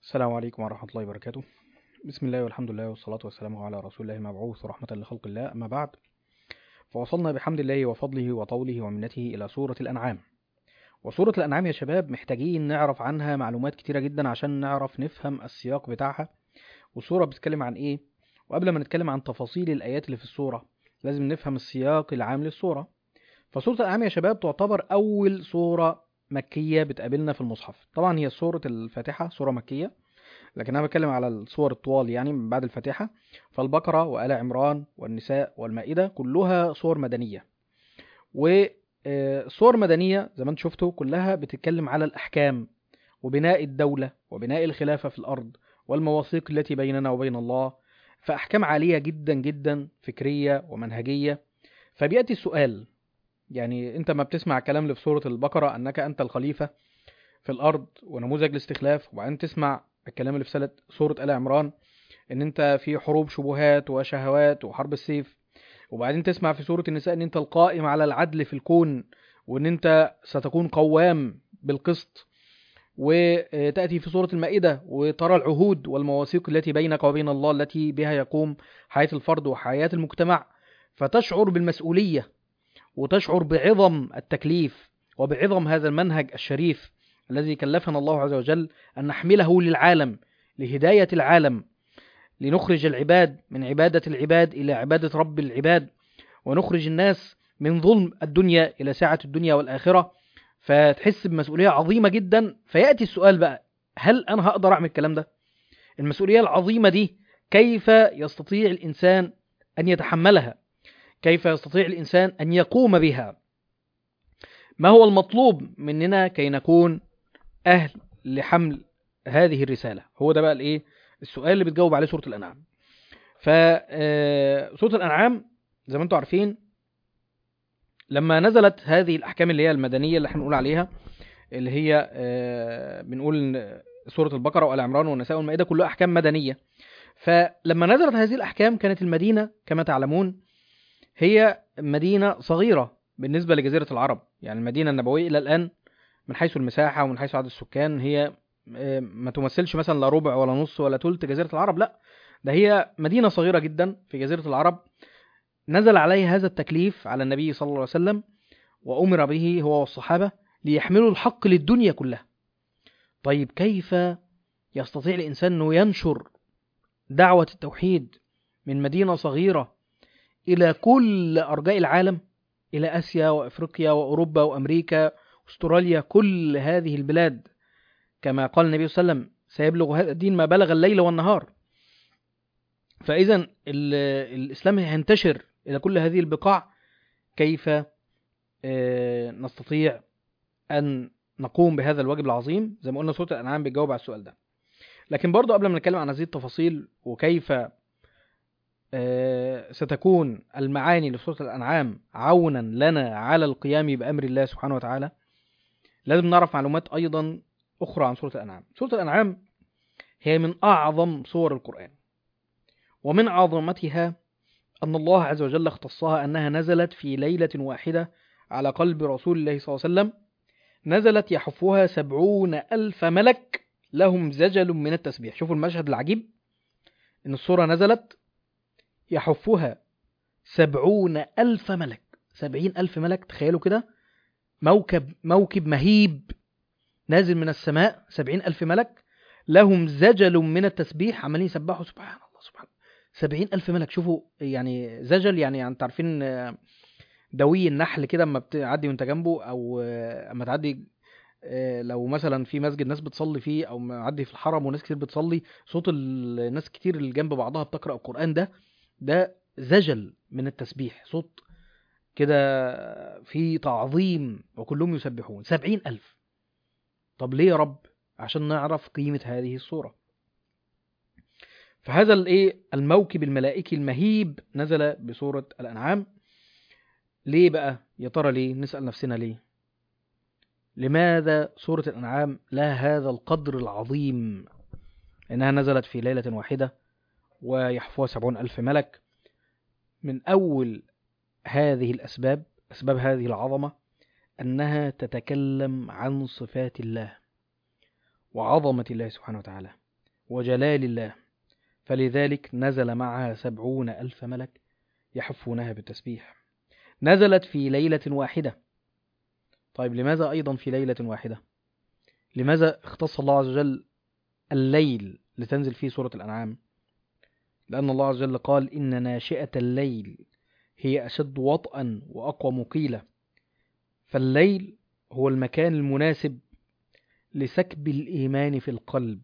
السلام عليكم ورحمة الله وبركاته بسم الله والحمد لله والصلاة والسلام على رسول الله المبعوث رحمة لخلق الله أما بعد فوصلنا بحمد الله وفضله وطوله ومنته إلى سورة الأنعام وسورة الأنعام يا شباب محتاجين نعرف عنها معلومات كتيرة جدا عشان نعرف نفهم السياق بتاعها والسورة بتتكلم عن إيه وقبل ما نتكلم عن تفاصيل الآيات اللي في السورة لازم نفهم السياق العام للسورة فسورة الأنعام يا شباب تعتبر أول سورة مكية بتقابلنا في المصحف طبعا هي سورة الفاتحة سورة مكية لكن أنا بتكلم على الصور الطوال يعني من بعد الفاتحة فالبقرة وآل عمران والنساء والمائدة كلها صور مدنية وصور مدنية زي ما انتم شفتوا كلها بتتكلم على الأحكام وبناء الدولة وبناء الخلافة في الأرض والمواثيق التي بيننا وبين الله فأحكام عالية جدا جدا فكرية ومنهجية فبيأتي السؤال يعني انت ما بتسمع كلام اللي في سورة البقرة انك انت الخليفة في الارض ونموذج الاستخلاف وبعدين تسمع الكلام اللي في سلة سورة آل عمران ان انت في حروب شبهات وشهوات وحرب السيف وبعدين تسمع في سورة النساء ان انت القائم على العدل في الكون وان انت ستكون قوام بالقسط وتأتي في سورة المائدة وترى العهود والمواثيق التي بينك وبين الله التي بها يقوم حياة الفرد وحياة المجتمع فتشعر بالمسؤولية وتشعر بعظم التكليف وبعظم هذا المنهج الشريف الذي كلفنا الله عز وجل أن نحمله للعالم لهداية العالم لنخرج العباد من عبادة العباد إلى عبادة رب العباد ونخرج الناس من ظلم الدنيا إلى ساعة الدنيا والآخرة فتحس بمسؤولية عظيمة جدا فيأتي السؤال بقى هل أنا هقدر أعمل الكلام ده؟ المسؤولية العظيمة دي كيف يستطيع الإنسان أن يتحملها؟ كيف يستطيع الإنسان أن يقوم بها؟ ما هو المطلوب مننا كي نكون أهل لحمل هذه الرسالة؟ هو ده بقى الإيه؟ السؤال اللي بتجاوب عليه سورة الأنعام. فسورة الأنعام زي ما أنتم عارفين لما نزلت هذه الأحكام اللي هي المدنية اللي احنا بنقول عليها اللي هي بنقول سورة البقرة وآل عمران والنساء والمائدة كلها أحكام مدنية. فلما نزلت هذه الأحكام كانت المدينة كما تعلمون هي مدينة صغيرة بالنسبة لجزيرة العرب يعني المدينة النبوية إلى الآن من حيث المساحة ومن حيث عدد السكان هي ما تمثلش مثلا لا ربع ولا نص ولا ثلث جزيرة العرب لا ده هي مدينة صغيرة جدا في جزيرة العرب نزل عليه هذا التكليف على النبي صلى الله عليه وسلم وأمر به هو والصحابة ليحملوا الحق للدنيا كلها طيب كيف يستطيع الإنسان أنه ينشر دعوة التوحيد من مدينة صغيرة إلى كل أرجاء العالم إلى آسيا وأفريقيا وأوروبا وأمريكا واستراليا كل هذه البلاد كما قال النبي صلى الله عليه وسلم سيبلغ هذا الدين ما بلغ الليل والنهار فإذا الإسلام هينتشر إلى كل هذه البقاع كيف نستطيع أن نقوم بهذا الواجب العظيم زي ما قلنا سورة الأنعام بتجاوب على السؤال ده لكن برضو قبل ما نتكلم عن هذه التفاصيل وكيف ستكون المعاني لسورة الأنعام عونا لنا على القيام بأمر الله سبحانه وتعالى لازم نعرف معلومات أيضا أخرى عن سورة الأنعام سورة الأنعام هي من أعظم صور القرآن ومن عظمتها أن الله عز وجل اختصها أنها نزلت في ليلة واحدة على قلب رسول الله صلى الله عليه وسلم نزلت يحفها سبعون ألف ملك لهم زجل من التسبيح شوفوا المشهد العجيب إن الصورة نزلت يحفها سبعون ألف ملك سبعين ألف ملك تخيلوا كده موكب موكب مهيب نازل من السماء سبعين ألف ملك لهم زجل من التسبيح عمالين يسبحوا سبحان الله سبحان الله سبعين ألف ملك شوفوا يعني زجل يعني يعني تعرفين دوي النحل كده اما بتعدي وانت جنبه او اما تعدي لو مثلا في مسجد ناس بتصلي فيه او معدي في الحرم وناس كتير بتصلي صوت الناس كتير اللي جنب بعضها بتقرا القران ده ده زجل من التسبيح صوت كده في تعظيم وكلهم يسبحون سبعين ألف طب ليه يا رب عشان نعرف قيمة هذه الصورة فهذا الايه الموكب الملائكي المهيب نزل بسورة الأنعام ليه بقى يا ترى ليه نسأل نفسنا ليه لماذا سورة الأنعام لها هذا القدر العظيم إنها نزلت في ليلة واحدة ويحفوها سبعون ألف ملك من أول هذه الأسباب أسباب هذه العظمة أنها تتكلم عن صفات الله وعظمة الله سبحانه وتعالى وجلال الله فلذلك نزل معها سبعون ألف ملك يحفونها بالتسبيح نزلت في ليلة واحدة طيب لماذا أيضا في ليلة واحدة لماذا اختص الله عز وجل الليل لتنزل فيه سورة الأنعام لأن الله عز وجل قال إن ناشئة الليل هي أشد وطئا وأقوى مقيلة فالليل هو المكان المناسب لسكب الإيمان في القلب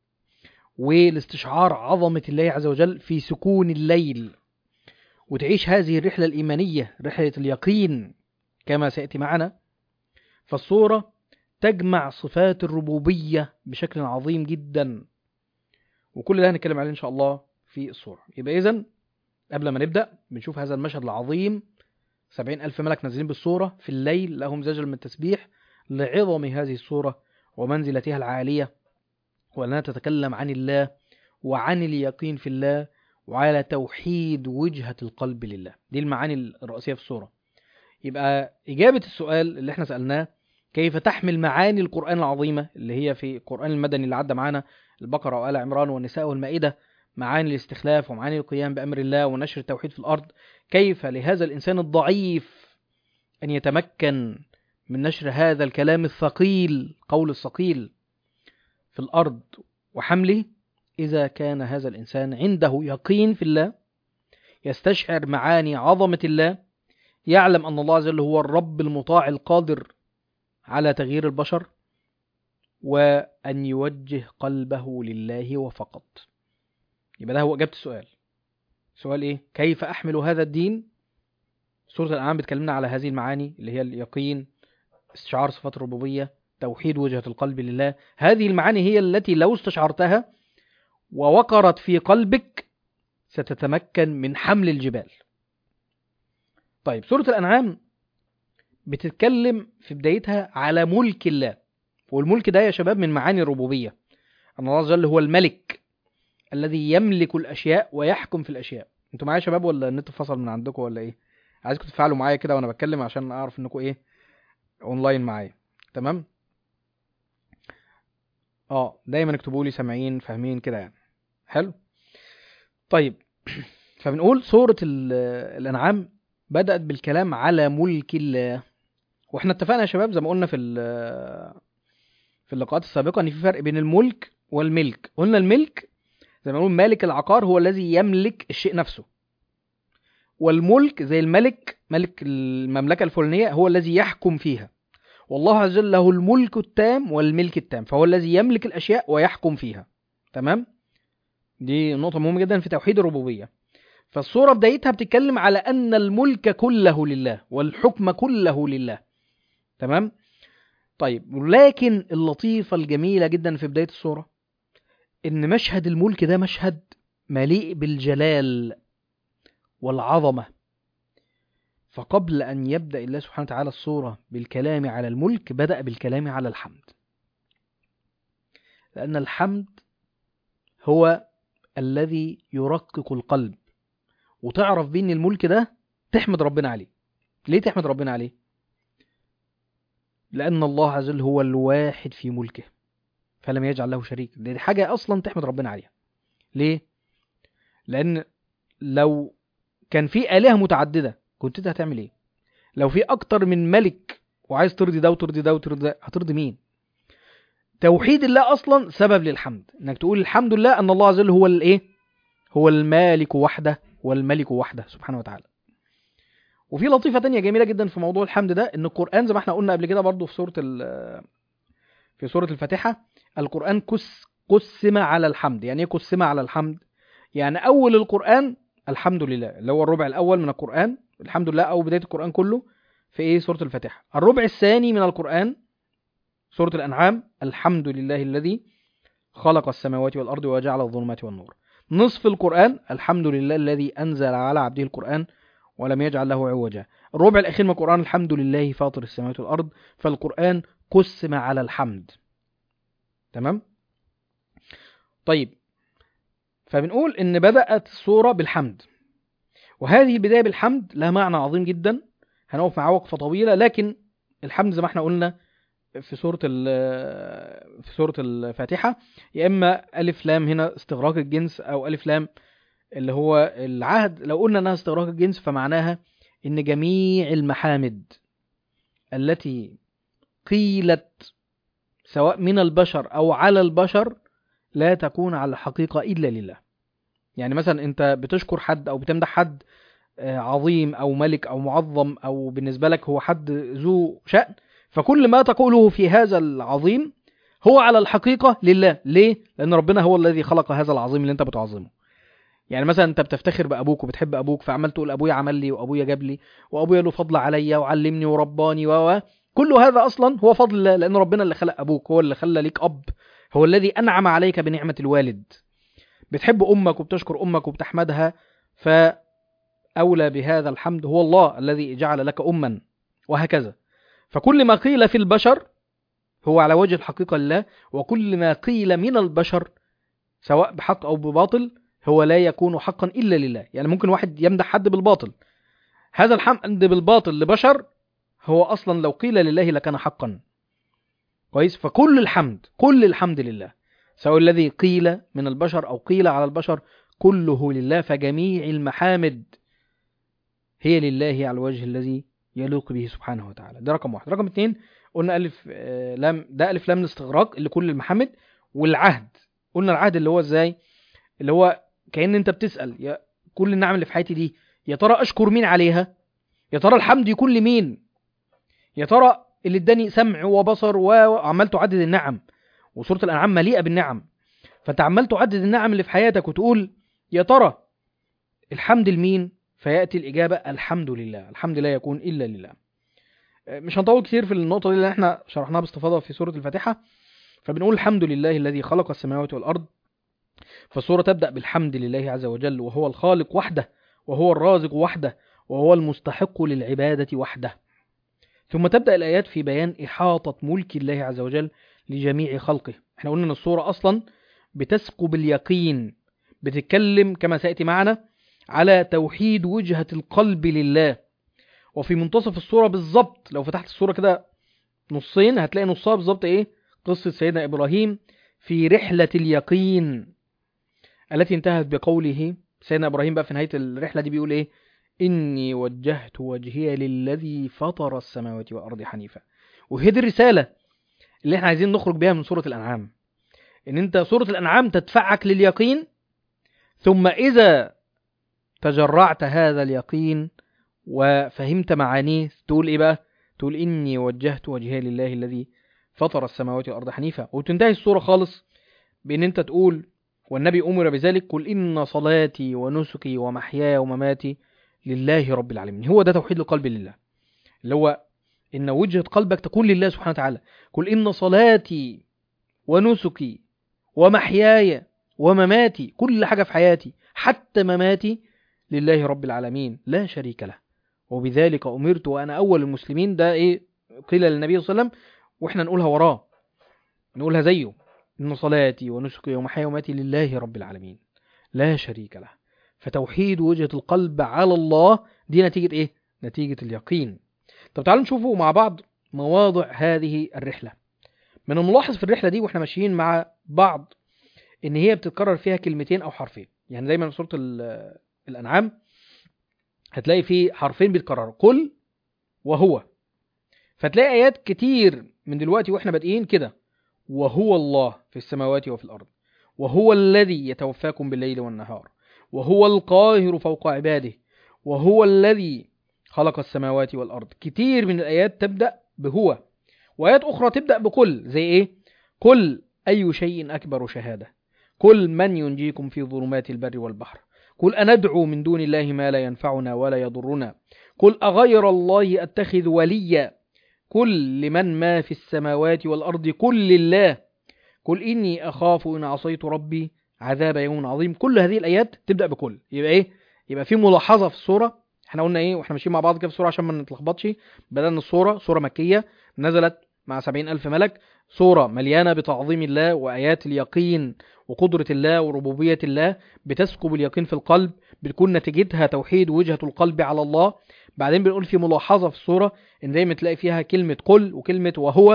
ولاستشعار عظمة الله عز وجل في سكون الليل وتعيش هذه الرحلة الإيمانية رحلة اليقين كما سيأتي معنا فالصورة تجمع صفات الربوبية بشكل عظيم جدا وكل ده هنتكلم عليه إن شاء الله في الصورة يبقى إذن قبل ما نبدأ بنشوف هذا المشهد العظيم سبعين ألف ملك نازلين بالصورة في الليل لهم زجل من التسبيح لعظم هذه الصورة ومنزلتها العالية وأنها تتكلم عن الله وعن اليقين في الله وعلى توحيد وجهة القلب لله دي المعاني الرئيسية في الصورة يبقى إجابة السؤال اللي احنا سألناه كيف تحمل معاني القرآن العظيمة اللي هي في القرآن المدني اللي عدى معانا البقرة وآل عمران والنساء والمائدة معاني الاستخلاف ومعاني القيام بأمر الله ونشر التوحيد في الأرض كيف لهذا الإنسان الضعيف أن يتمكن من نشر هذا الكلام الثقيل قول الثقيل في الأرض وحمله إذا كان هذا الإنسان عنده يقين في الله يستشعر معاني عظمة الله يعلم أن الله عز وجل هو الرب المطاع القادر على تغيير البشر وأن يوجه قلبه لله وفقط يبقى ده هو إجابة السؤال سؤال إيه؟ كيف أحمل هذا الدين؟ سورة الأنعام بتكلمنا على هذه المعاني اللي هي اليقين استشعار صفات الربوبية توحيد وجهة القلب لله هذه المعاني هي التي لو استشعرتها ووقرت في قلبك ستتمكن من حمل الجبال طيب سورة الأنعام بتتكلم في بدايتها على ملك الله والملك ده يا شباب من معاني الربوبية أن الله عز وجل هو الملك الذي يملك الأشياء ويحكم في الأشياء انتوا معايا يا شباب ولا النت فصل من عندكم ولا ايه عايزكم تفعلوا معايا كده وانا بتكلم عشان اعرف انكم ايه اونلاين معايا تمام اه دايما اكتبوا لي سامعين فاهمين كده يعني حلو طيب فبنقول سورة الأنعام بدأت بالكلام على ملك الله واحنا اتفقنا يا شباب زي ما قلنا في في اللقاءات السابقة ان في فرق بين الملك والملك قلنا الملك زي ما نقول مالك العقار هو الذي يملك الشيء نفسه والملك زي الملك ملك المملكة الفلانية هو الذي يحكم فيها والله عز وجل له الملك التام والملك التام فهو الذي يملك الأشياء ويحكم فيها تمام دي نقطة مهمة جدا في توحيد الربوبية فالصورة بدايتها بتتكلم على أن الملك كله لله والحكم كله لله تمام طيب لكن اللطيفة الجميلة جدا في بداية الصورة إن مشهد الملك ده مشهد مليء بالجلال والعظمة فقبل أن يبدأ الله سبحانه وتعالى الصورة بالكلام على الملك بدأ بالكلام على الحمد لأن الحمد هو الذي يرقق القلب وتعرف بين الملك ده تحمد ربنا عليه ليه تحمد ربنا عليه لأن الله عز وجل هو الواحد في ملكه فلم يجعل له شريك دي حاجة أصلا تحمد ربنا عليها ليه لأن لو كان في آلهة متعددة كنت انت هتعمل ايه لو في اكتر من ملك وعايز ترضي ده وترضي ده وترضي ده هترضي مين توحيد الله اصلا سبب للحمد انك تقول الحمد لله ان الله عز وجل هو الايه هو المالك وحده والملك وحده سبحانه وتعالى وفي لطيفه تانية جميله جدا في موضوع الحمد ده ان القران زي ما احنا قلنا قبل كده برضو في سوره في سوره الفاتحه القران كس قسم على الحمد يعني ايه قسم على الحمد يعني اول القران الحمد لله اللي هو الربع الاول من القران الحمد لله او بدايه القران كله في ايه سوره الفاتحه الربع الثاني من القران سوره الانعام الحمد لله الذي خلق السماوات والارض وجعل الظلمات والنور نصف القران الحمد لله الذي انزل على عبده القران ولم يجعل له عوجا الربع الاخير من القران الحمد لله فاطر السماوات والارض فالقران قسم على الحمد تمام طيب فبنقول ان بدات السوره بالحمد وهذه البداية بالحمد لها معنى عظيم جدا هنقف معاه وقفة طويلة لكن الحمد زي ما احنا قلنا في سورة ال- في سورة الفاتحة يا إما ألف لام هنا استغراق الجنس أو ألف لام اللي هو العهد لو قلنا إنها استغراق الجنس فمعناها إن جميع المحامد التي قيلت سواء من البشر أو على البشر لا تكون على الحقيقة إلا لله يعني مثلا أنت بتشكر حد أو بتمدح حد آه، عظيم أو ملك أو معظم أو بالنسبة لك هو حد ذو شأن فكل ما تقوله في هذا العظيم هو على الحقيقة لله ليه؟ لأن ربنا هو الذي خلق هذا العظيم اللي أنت بتعظمه يعني مثلا أنت بتفتخر بأبوك وبتحب أبوك فعمال تقول أبويا عمل لي وأبويا جاب لي وأبويا له فضل عليا وعلمني ورباني و و كل هذا أصلا هو فضل الله لأن ربنا اللي خلق أبوك هو اللي خلى ليك أب هو الذي أنعم عليك بنعمة الوالد بتحب أمك وبتشكر أمك وبتحمدها فأولى بهذا الحمد هو الله الذي جعل لك أما وهكذا فكل ما قيل في البشر هو على وجه الحقيقة لله وكل ما قيل من البشر سواء بحق أو بباطل هو لا يكون حقا إلا لله يعني ممكن واحد يمدح حد بالباطل هذا الحمد بالباطل لبشر هو أصلا لو قيل لله لكان حقا كويس فكل الحمد كل الحمد لله سواء الذي قيل من البشر أو قيل على البشر كله لله فجميع المحامد هي لله على الوجه الذي يليق به سبحانه وتعالى ده رقم واحد رقم اتنين قلنا ألف آه، لام ده ألف لام الاستغراق اللي كل المحامد والعهد قلنا العهد اللي هو ازاي اللي هو كأن انت بتسأل يا كل النعم اللي في حياتي دي يا ترى اشكر مين عليها يا ترى الحمد يكون لمين يا ترى اللي اداني سمع وبصر و- وعمال تعدد النعم وسورة الأنعام مليئة بالنعم فانت عمال تعدد النعم اللي في حياتك وتقول يا ترى الحمد لمين فيأتي الإجابة الحمد لله الحمد لا يكون إلا لله مش هنطول كتير في النقطة دي اللي احنا شرحناها باستفاضة في سورة الفاتحة فبنقول الحمد لله الذي خلق السماوات والأرض فالسورة تبدأ بالحمد لله عز وجل وهو الخالق وحده وهو الرازق وحده وهو المستحق للعبادة وحده ثم تبدأ الآيات في بيان إحاطة ملك الله عز وجل لجميع خلقه احنا قلنا ان الصورة اصلا بتسكب اليقين بتتكلم كما سيأتي معنا على توحيد وجهة القلب لله وفي منتصف الصورة بالظبط لو فتحت الصورة كده نصين هتلاقي نصها بالظبط ايه قصة سيدنا ابراهيم في رحلة اليقين التي انتهت بقوله سيدنا ابراهيم بقى في نهاية الرحلة دي بيقول ايه إني وجهت وجهي للذي فطر السماوات والأرض حنيفا وهي دي الرسالة اللي احنا عايزين نخرج بيها من سورة الأنعام إن أنت سورة الأنعام تدفعك لليقين ثم إذا تجرعت هذا اليقين وفهمت معانيه تقول إيه بقى تقول إني وجهت وجهي لله الذي فطر السماوات والأرض حنيفا وتنتهي السورة خالص بإن أنت تقول والنبي أمر بذلك قل إن صلاتي ونسكي ومحياي ومماتي لله رب العالمين هو ده توحيد القلب لله اللي هو إن وجهة قلبك تكون لله سبحانه وتعالى قل إن صلاتي ونسكي ومحياي ومماتي كل حاجة في حياتي حتى مماتي لله رب العالمين لا شريك له وبذلك أمرت وأنا أول المسلمين ده إيه قيل للنبي صلى الله عليه وسلم وإحنا نقولها وراه نقولها زيه إن صلاتي ونسكي ومحياي ومماتي لله رب العالمين لا شريك له فتوحيد وجهة القلب على الله دي نتيجة إيه؟ نتيجة اليقين طب تعالوا نشوفوا مع بعض مواضع هذه الرحلة من الملاحظ في الرحلة دي واحنا ماشيين مع بعض ان هي بتتكرر فيها كلمتين او حرفين يعني دايما في سورة ال- الانعام هتلاقي في حرفين بيتكرروا قل وهو فتلاقي ايات كتير من دلوقتي واحنا بادئين كده وهو الله في السماوات وفي الارض وهو الذي يتوفاكم بالليل والنهار وهو القاهر فوق عباده وهو الذي خلق السماوات والأرض كتير من الآيات تبدأ بهو وآيات أخرى تبدأ بكل زي إيه قل أي شيء أكبر شهادة قل من ينجيكم في ظلمات البر والبحر قل أندعو من دون الله ما لا ينفعنا ولا يضرنا قل أغير الله أتخذ وليا قل لمن ما في السماوات والأرض قل لله قل إني أخاف إن عصيت ربي عذاب يوم عظيم كل هذه الآيات تبدأ بكل يبقى إيه يبقى في ملاحظة في السورة احنا قلنا ايه واحنا ماشيين مع بعض كده في السورة عشان ما نتلخبطش بدأنا السورة سورة مكية نزلت مع سبعين ألف ملك سورة مليانة بتعظيم الله وآيات اليقين وقدرة الله وربوبية الله بتسكب اليقين في القلب بتكون نتيجتها توحيد وجهة القلب على الله بعدين بنقول في ملاحظة في السورة ان دايما تلاقي فيها كلمة قل وكلمة وهو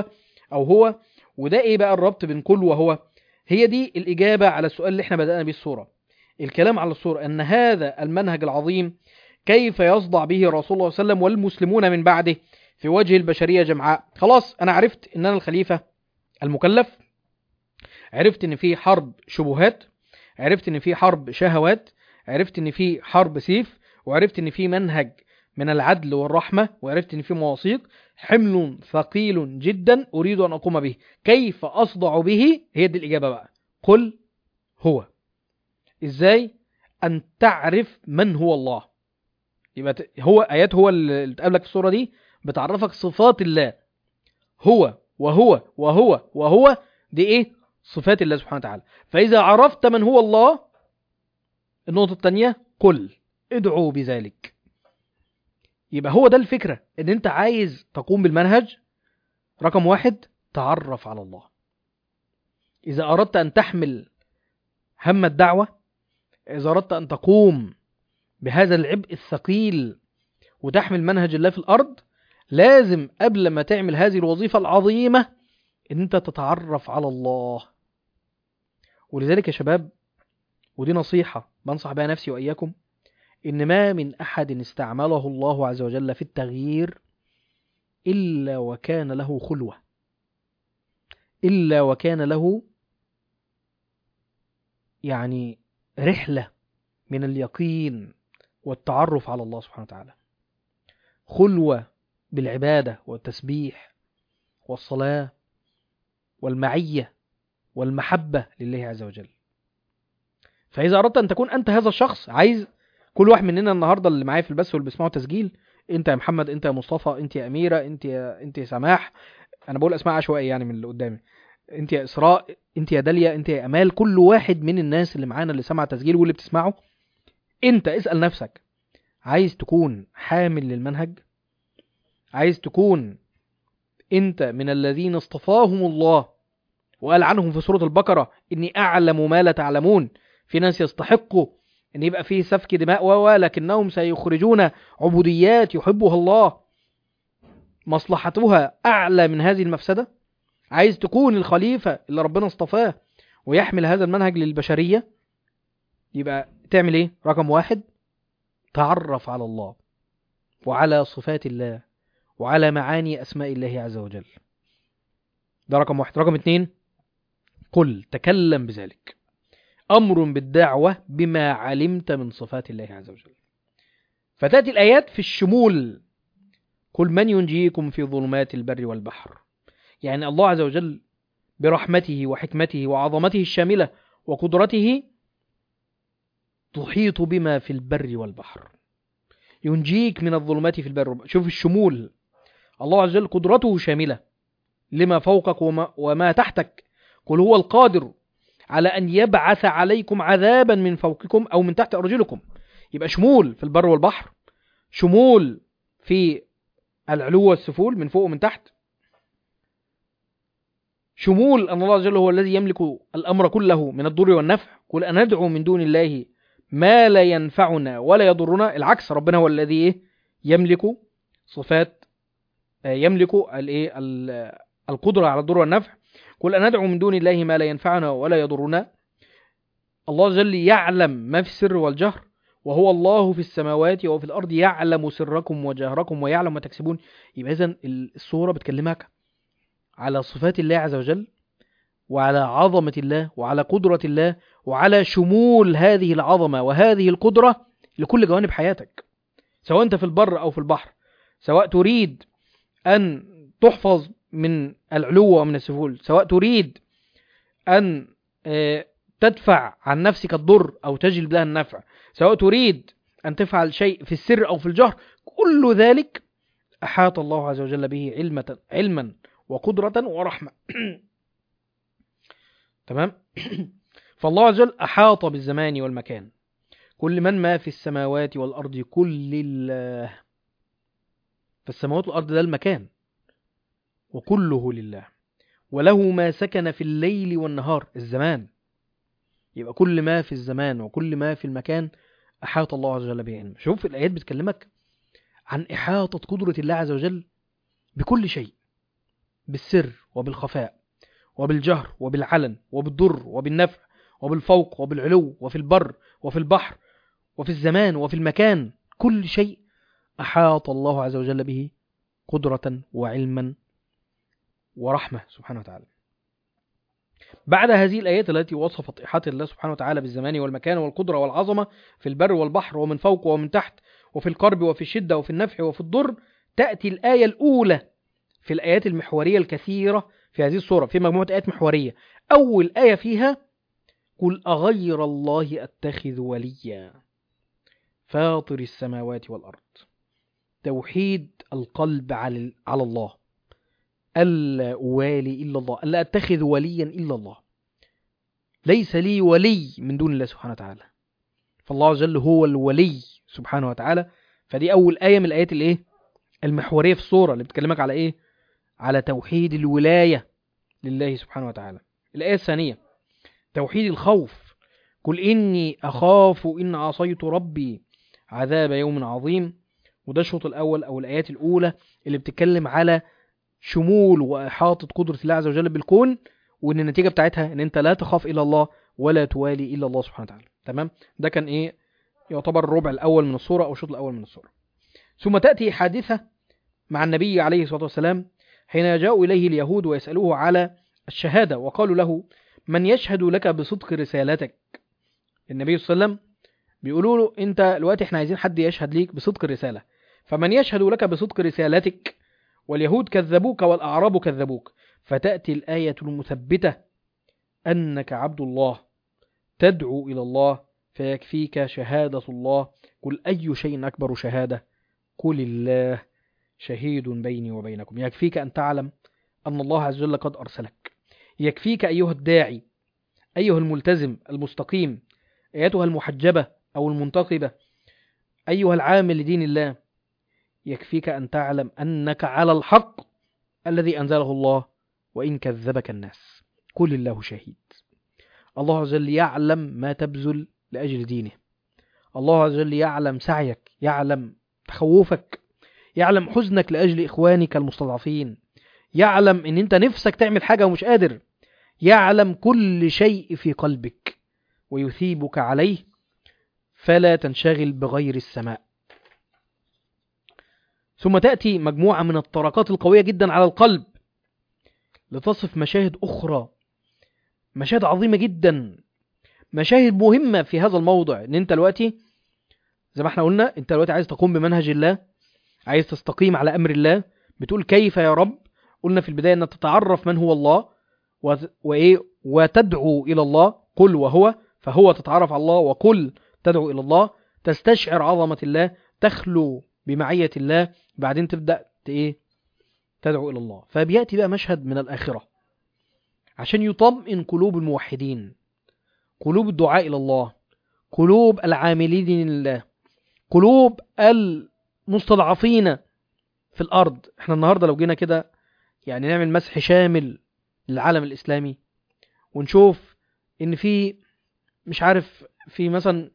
او هو وده ايه بقى الربط بين كل وهو هي دي الاجابه على السؤال اللي احنا بدانا بيه الصوره الكلام على الصوره ان هذا المنهج العظيم كيف يصدع به رسول الله صلى الله عليه وسلم والمسلمون من بعده في وجه البشريه جمعاء خلاص انا عرفت ان انا الخليفه المكلف عرفت ان في حرب شبهات عرفت ان في حرب شهوات عرفت ان في حرب سيف وعرفت ان في منهج من العدل والرحمة وعرفت ان في مواثيق حمل ثقيل جدا اريد ان اقوم به كيف اصدع به هي دي الاجابة بقى قل هو ازاي ان تعرف من هو الله يبقى ت- هو ايات هو اللي تقابلك في الصورة دي بتعرفك صفات الله هو وهو وهو وهو دي ايه صفات الله سبحانه وتعالى فاذا عرفت من هو الله النقطة الثانية قل ادعوا بذلك يبقى هو ده الفكرة ان انت عايز تقوم بالمنهج رقم واحد تعرف على الله اذا اردت ان تحمل هم الدعوة اذا اردت ان تقوم بهذا العبء الثقيل وتحمل منهج الله في الارض لازم قبل ما تعمل هذه الوظيفة العظيمة ان انت تتعرف على الله ولذلك يا شباب ودي نصيحة بنصح بها نفسي وإياكم إن ما من أحد استعمله الله عز وجل في التغيير إلا وكان له خلوة إلا وكان له يعني رحلة من اليقين والتعرف على الله سبحانه وتعالى خلوة بالعبادة والتسبيح والصلاة والمعية والمحبة لله عز وجل فإذا أردت أن تكون أنت هذا الشخص عايز كل واحد مننا النهاردة اللي معايا في البث واللي بيسمعوا تسجيل أنت يا محمد أنت يا مصطفى أنت يا أميرة أنت يا أنت يا سماح أنا بقول أسماء عشوائية يعني من اللي قدامي أنت يا إسراء أنت يا داليا أنت يا أمال كل واحد من الناس اللي معانا اللي سمع تسجيل واللي بتسمعه أنت اسأل نفسك عايز تكون حامل للمنهج عايز تكون أنت من الذين اصطفاهم الله وقال عنهم في سورة البقرة إني أعلم ما لا تعلمون في ناس يستحقوا ان يبقى فيه سفك دماء ولكنهم سيخرجون عبوديات يحبها الله مصلحتها اعلى من هذه المفسده عايز تكون الخليفه اللي ربنا اصطفاه ويحمل هذا المنهج للبشريه يبقى تعمل ايه رقم واحد تعرف على الله وعلى صفات الله وعلى معاني اسماء الله عز وجل ده رقم واحد رقم اتنين قل تكلم بذلك أمر بالدعوة بما علمت من صفات الله عز وجل فتأتي الآيات في الشمول قل من ينجيكم في ظلمات البر والبحر يعني الله عز وجل برحمته وحكمته وعظمته الشاملة وقدرته تحيط بما في البر والبحر ينجيك من الظلمات في البر والبحر شوف الشمول الله عز وجل قدرته شاملة لما فوقك وما, وما تحتك قل هو القادر على أن يبعث عليكم عذابا من فوقكم أو من تحت أرجلكم يبقى شمول في البر والبحر شمول في العلو والسفول من فوق ومن تحت شمول أن الله عز وجل هو الذي يملك الأمر كله من الضر والنفع قل أن ندعو من دون الله ما لا ينفعنا ولا يضرنا العكس ربنا هو الذي إيه؟ يملك صفات يملك الإيه؟ القدرة على الضر والنفع قل أن ندعو من دون الله ما لا ينفعنا ولا يضرنا الله عز وجل يعلم ما في السر والجهر وهو الله في السماوات وفي الأرض يعلم سركم وجهركم ويعلم ما تكسبون يبقى إذن الصورة بتكلمك على صفات الله عز وجل وعلى عظمة الله وعلى قدرة الله وعلى شمول هذه العظمة وهذه القدرة لكل جوانب حياتك سواء أنت في البر أو في البحر سواء تريد أن تحفظ من العلو ومن السفول سواء تريد أن تدفع عن نفسك الضر أو تجلب لها النفع سواء تريد أن تفعل شيء في السر أو في الجهر كل ذلك أحاط الله عز وجل به علمة علما وقدرة ورحمة تمام فالله عز وجل أحاط بالزمان والمكان كل من ما في السماوات والأرض كل الله فالسماوات والأرض ده المكان وكله لله وله ما سكن في الليل والنهار الزمان يبقى كل ما في الزمان وكل ما في المكان أحاط الله عز وجل به علم شوف الآيات بتكلمك عن إحاطة قدرة الله عز وجل بكل شيء بالسر وبالخفاء وبالجهر وبالعلن وبالضر وبالنفع وبالفوق وبالعلو وفي البر وفي البحر وفي الزمان وفي المكان كل شيء أحاط الله عز وجل به قدرة وعلما ورحمة سبحانه وتعالى بعد هذه الآيات التي وصفت إحاطة الله سبحانه وتعالى بالزمان والمكان والقدرة والعظمة في البر والبحر ومن فوق ومن تحت وفي القرب وفي الشدة وفي النفع وفي الضر تأتي الآية الأولى في الآيات المحورية الكثيرة في هذه السورة في مجموعة آيات محورية أول آية فيها قل أغير الله أتخذ وليا فاطر السماوات والأرض توحيد القلب على على الله ألا أوالي إلا الله ألا أتخذ وليا إلا الله ليس لي ولي من دون الله سبحانه وتعالى فالله عز وجل هو الولي سبحانه وتعالى فدي أول آية من الآيات الإيه المحورية في الصورة اللي بتكلمك على إيه على توحيد الولاية لله سبحانه وتعالى الآية الثانية توحيد الخوف قل إني أخاف إن عصيت ربي عذاب يوم عظيم وده الشوط الأول أو الآيات الأولى اللي بتتكلم على شمول وإحاطة قدرة الله عز وجل بالكون وإن النتيجة بتاعتها إن أنت لا تخاف إلا الله ولا توالي إلا الله سبحانه وتعالى تمام ده كان إيه يعتبر الربع الأول من الصورة أو الشوط الأول من الصورة ثم تأتي حادثة مع النبي عليه الصلاة والسلام حين جاءوا إليه اليهود ويسألوه على الشهادة وقالوا له من يشهد لك بصدق رسالتك النبي صلى الله عليه وسلم بيقولوا له انت دلوقتي احنا عايزين حد يشهد ليك بصدق الرسالة فمن يشهد لك بصدق رسالتك واليهود كذبوك والأعراب كذبوك فتأتي الآية المثبتة أنك عبد الله تدعو إلى الله فيكفيك شهادة الله قل أي شيء أكبر شهادة قل الله شهيد بيني وبينكم يكفيك أن تعلم أن الله عز وجل قد أرسلك يكفيك أيها الداعي أيها الملتزم المستقيم أيتها المحجبة أو المنتقبة أيها العامل لدين الله يكفيك أن تعلم أنك على الحق الذي أنزله الله وإن كذبك الناس قل الله شهيد الله عز وجل يعلم ما تبذل لأجل دينه الله عز وجل يعلم سعيك يعلم تخوفك يعلم حزنك لأجل إخوانك المستضعفين يعلم ان انت نفسك تعمل حاجة ومش قادر يعلم كل شيء في قلبك ويثيبك عليه فلا تنشغل بغير السماء ثم تأتي مجموعة من الطرقات القوية جدا على القلب لتصف مشاهد أخرى مشاهد عظيمة جدا مشاهد مهمة في هذا الموضع ان انت دلوقتي زي ما احنا قلنا انت دلوقتي عايز تقوم بمنهج الله عايز تستقيم على أمر الله بتقول كيف يا رب قلنا في البداية أن تتعرف من هو الله و... وإيه وتدعو إلى الله قل وهو فهو تتعرف على الله وقل تدعو إلى الله تستشعر عظمة الله تخلو بمعية الله بعدين تبدأ إيه تدعو إلى الله فبيأتي بقى مشهد من الآخرة عشان يطمئن قلوب الموحدين قلوب الدعاء إلى الله قلوب العاملين لله قلوب المستضعفين في الأرض احنا النهاردة لو جينا كده يعني نعمل مسح شامل للعالم الإسلامي ونشوف إن في مش عارف في مثلا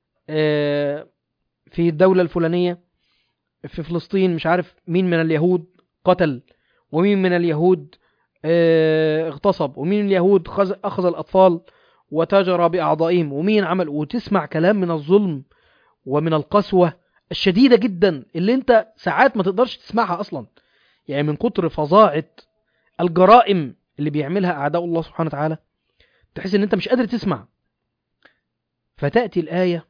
في الدولة الفلانية في فلسطين مش عارف مين من اليهود قتل ومين من اليهود اغتصب ومين من اليهود أخذ الأطفال وتاجر بأعضائهم ومين عمل وتسمع كلام من الظلم ومن القسوة الشديدة جدا اللي انت ساعات ما تقدرش تسمعها أصلا يعني من كتر فظاعة الجرائم اللي بيعملها أعداء الله سبحانه وتعالى تحس ان انت مش قادر تسمع فتأتي الآية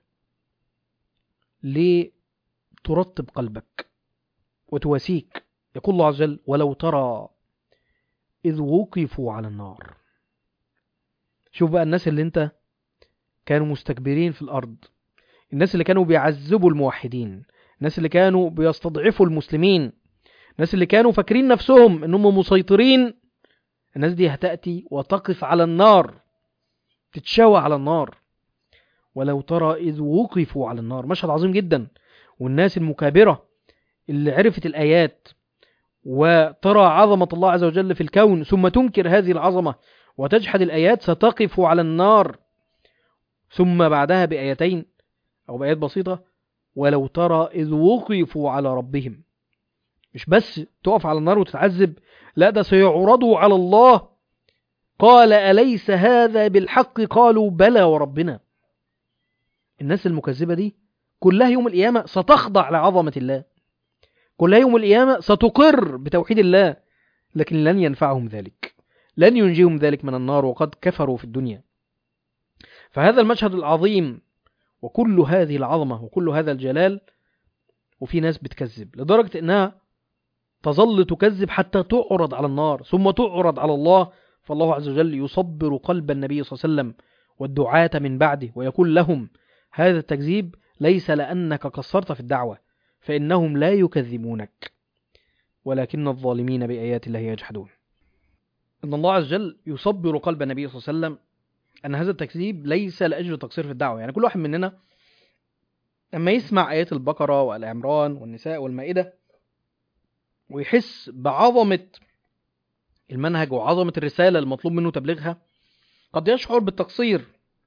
لترطب قلبك وتواسيك يقول الله عز وجل ولو ترى إذ وقفوا على النار شوف بقى الناس اللي انت كانوا مستكبرين في الأرض الناس اللي كانوا بيعذبوا الموحدين الناس اللي كانوا بيستضعفوا المسلمين الناس اللي كانوا فاكرين نفسهم انهم مسيطرين الناس دي هتأتي وتقف على النار تتشوى على النار ولو ترى إذ وقفوا على النار مشهد عظيم جدا والناس المكابرة اللي عرفت الآيات وترى عظمة الله عز وجل في الكون ثم تنكر هذه العظمة وتجحد الآيات ستقف على النار ثم بعدها بآيتين أو بآيات بسيطة ولو ترى إذ وقفوا على ربهم مش بس تقف على النار وتتعذب لا ده سيعرضوا على الله قال أليس هذا بالحق قالوا بلى وربنا الناس المكذبة دي كلها يوم القيامة ستخضع لعظمة الله كلها يوم القيامة ستقر بتوحيد الله لكن لن ينفعهم ذلك لن ينجيهم ذلك من النار وقد كفروا في الدنيا فهذا المشهد العظيم وكل هذه العظمة وكل هذا الجلال وفي ناس بتكذب لدرجة انها تظل تكذب حتى تعرض على النار ثم تعرض على الله فالله عز وجل يصبر قلب النبي صلى الله عليه وسلم والدعاة من بعده ويقول لهم هذا التكذيب ليس لأنك قصرت في الدعوة فإنهم لا يكذبونك ولكن الظالمين بآيات الله يجحدون إن الله عز وجل يصبر قلب النبي صلى الله عليه وسلم أن هذا التكذيب ليس لأجل تقصير في الدعوة يعني كل واحد مننا لما يسمع آيات البقرة والعمران والنساء والمائدة ويحس بعظمة المنهج وعظمة الرسالة المطلوب منه تبليغها قد يشعر بالتقصير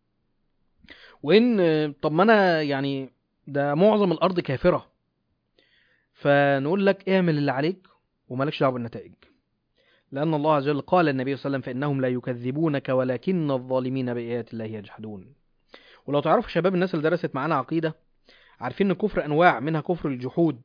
وإن طب ما أنا يعني ده معظم الأرض كافرة فنقول لك اعمل اللي عليك ومالكش دعوة بالنتائج لأن الله عز وجل قال النبي صلى الله عليه وسلم فإنهم لا يكذبونك ولكن الظالمين بآيات الله يجحدون ولو تعرفوا شباب الناس اللي درست معانا عقيدة عارفين ان الكفر انواع منها كفر الجحود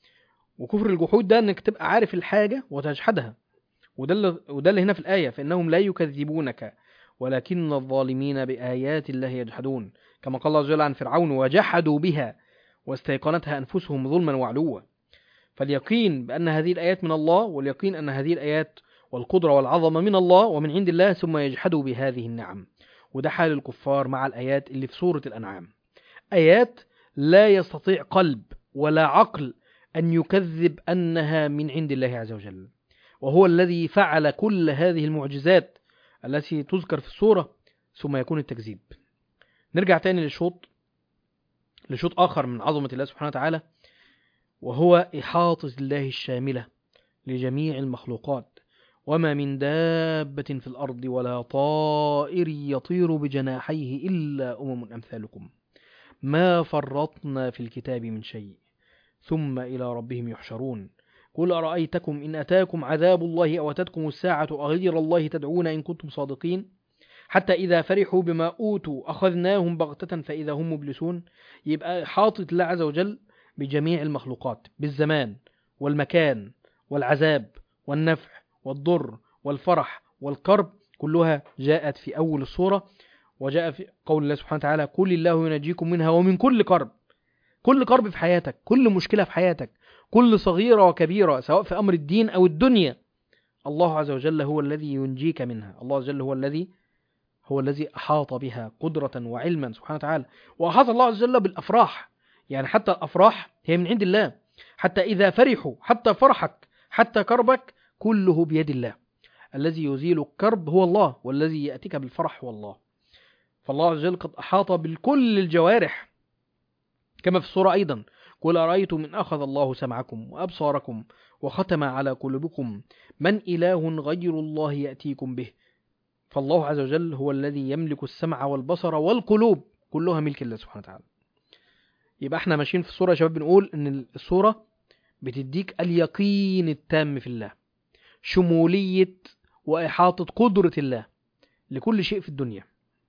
وكفر الجحود ده انك تبقى عارف الحاجة وتجحدها وده اللي, وده اللي هنا في الآية فإنهم لا يكذبونك ولكن الظالمين بآيات الله يجحدون كما قال الله عز وجل عن فرعون وجحدوا بها واستيقنتها أنفسهم ظلما وعلوا فاليقين بأن هذه الآيات من الله واليقين أن هذه الآيات والقدرة والعظمة من الله ومن عند الله ثم يجحدوا بهذه النعم وده حال الكفار مع الآيات اللي في سورة الأنعام آيات لا يستطيع قلب ولا عقل أن يكذب أنها من عند الله عز وجل وهو الذي فعل كل هذه المعجزات التي تذكر في السورة ثم يكون التكذيب نرجع تاني للشوط لشوط آخر من عظمة الله سبحانه وتعالى وهو إحاطة الله الشاملة لجميع المخلوقات وما من دابة في الأرض ولا طائر يطير بجناحيه إلا أمم أمثالكم ما فرطنا في الكتاب من شيء ثم إلى ربهم يحشرون قل أرأيتكم إن أتاكم عذاب الله أو أتتكم الساعة أغير الله تدعون إن كنتم صادقين حتى إذا فرحوا بما أوتوا أخذناهم بغتة فإذا هم مبلسون يبقى حاطط الله عز وجل بجميع المخلوقات بالزمان والمكان والعذاب والنفع والضر والفرح والكرب كلها جاءت في أول الصورة وجاء في قول الله سبحانه وتعالى قل الله ينجيكم منها ومن كل كرب كل كرب في حياتك كل مشكلة في حياتك كل صغيرة وكبيرة سواء في أمر الدين أو الدنيا الله عز وجل هو الذي ينجيك منها الله عز وجل هو الذي هو الذي أحاط بها قدرة وعلما سبحانه وتعالى وأحاط الله عز وجل بالأفراح يعني حتى الأفراح هي من عند الله حتى إذا فرحوا حتى فرحك حتى كربك كله بيد الله الذي يزيل الكرب هو الله والذي يأتيك بالفرح هو الله فالله عز وجل قد أحاط بالكل الجوارح كما في السورة أيضا قل أرأيتم إن أخذ الله سمعكم وأبصاركم وختم على قلوبكم من إله غير الله يأتيكم به فالله عز وجل هو الذي يملك السمع والبصر والقلوب كلها ملك الله سبحانه وتعالى يبقى احنا ماشيين في الصورة يا شباب بنقول ان الصورة بتديك اليقين التام في الله شمولية وإحاطة قدرة الله لكل شيء في الدنيا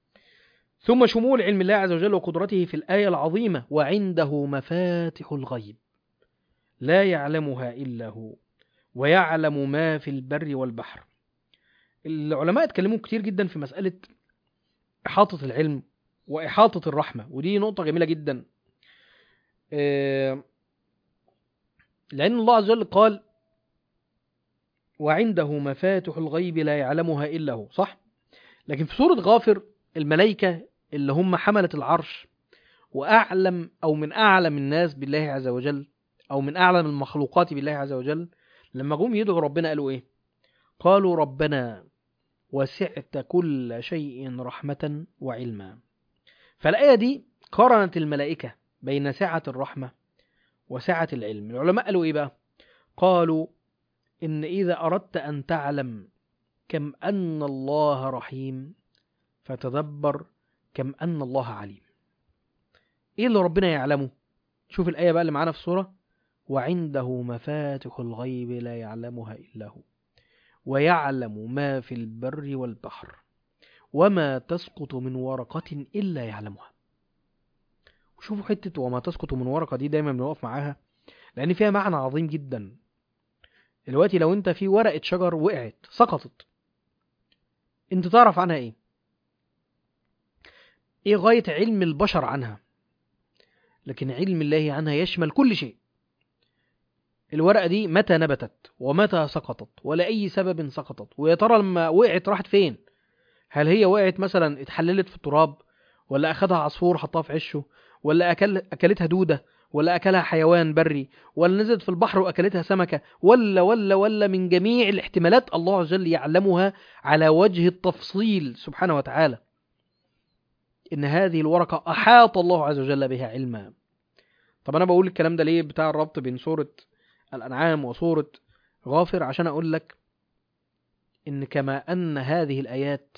ثم شمول علم الله عز وجل وقدرته في الآية العظيمة وعنده مفاتح الغيب لا يعلمها إلا هو ويعلم ما في البر والبحر العلماء اتكلموا كتير جدا في مسألة إحاطة العلم وإحاطة الرحمة ودي نقطة جميلة جدا لأن الله عز وجل قال وعنده مفاتح الغيب لا يعلمها إلا هو صح؟ لكن في سورة غافر الملائكة اللي هم حملة العرش وأعلم أو من أعلم الناس بالله عز وجل أو من أعلم المخلوقات بالله عز وجل لما جم يدعوا ربنا قالوا إيه قالوا ربنا وسعت كل شيء رحمة وعلما فالآية دي قارنت الملائكة بين سعة الرحمة وسعة العلم العلماء قالوا إيه بقى قالوا إن إذا أردت أن تعلم كم أن الله رحيم فتدبر كم أن الله عليم إيه اللي ربنا يعلمه شوف الآية بقى اللي معانا في الصورة وعنده مفاتح الغيب لا يعلمها إلا هو ويعلم ما في البر والبحر وما تسقط من ورقة إلا يعلمها وشوفوا حتة وما تسقط من ورقة دي دايما بنقف معاها لأن فيها معنى عظيم جدا دلوقتي لو انت في ورقة شجر وقعت سقطت انت تعرف عنها ايه ايه غاية علم البشر عنها لكن علم الله عنها يشمل كل شيء الورقة دي متى نبتت ومتى سقطت ولا أي سبب سقطت ويا ترى لما وقعت راحت فين هل هي وقعت مثلا اتحللت في التراب ولا أخدها عصفور حطها في عشه ولا أكل أكلتها دودة ولا أكلها حيوان بري ولا نزلت في البحر وأكلتها سمكة ولا ولا ولا من جميع الاحتمالات الله عز وجل يعلمها على وجه التفصيل سبحانه وتعالى إن هذه الورقة أحاط الله عز وجل بها علما طب أنا بقول الكلام ده ليه بتاع الربط بين سورة الأنعام وسورة غافر عشان أقول لك إن كما أن هذه الآيات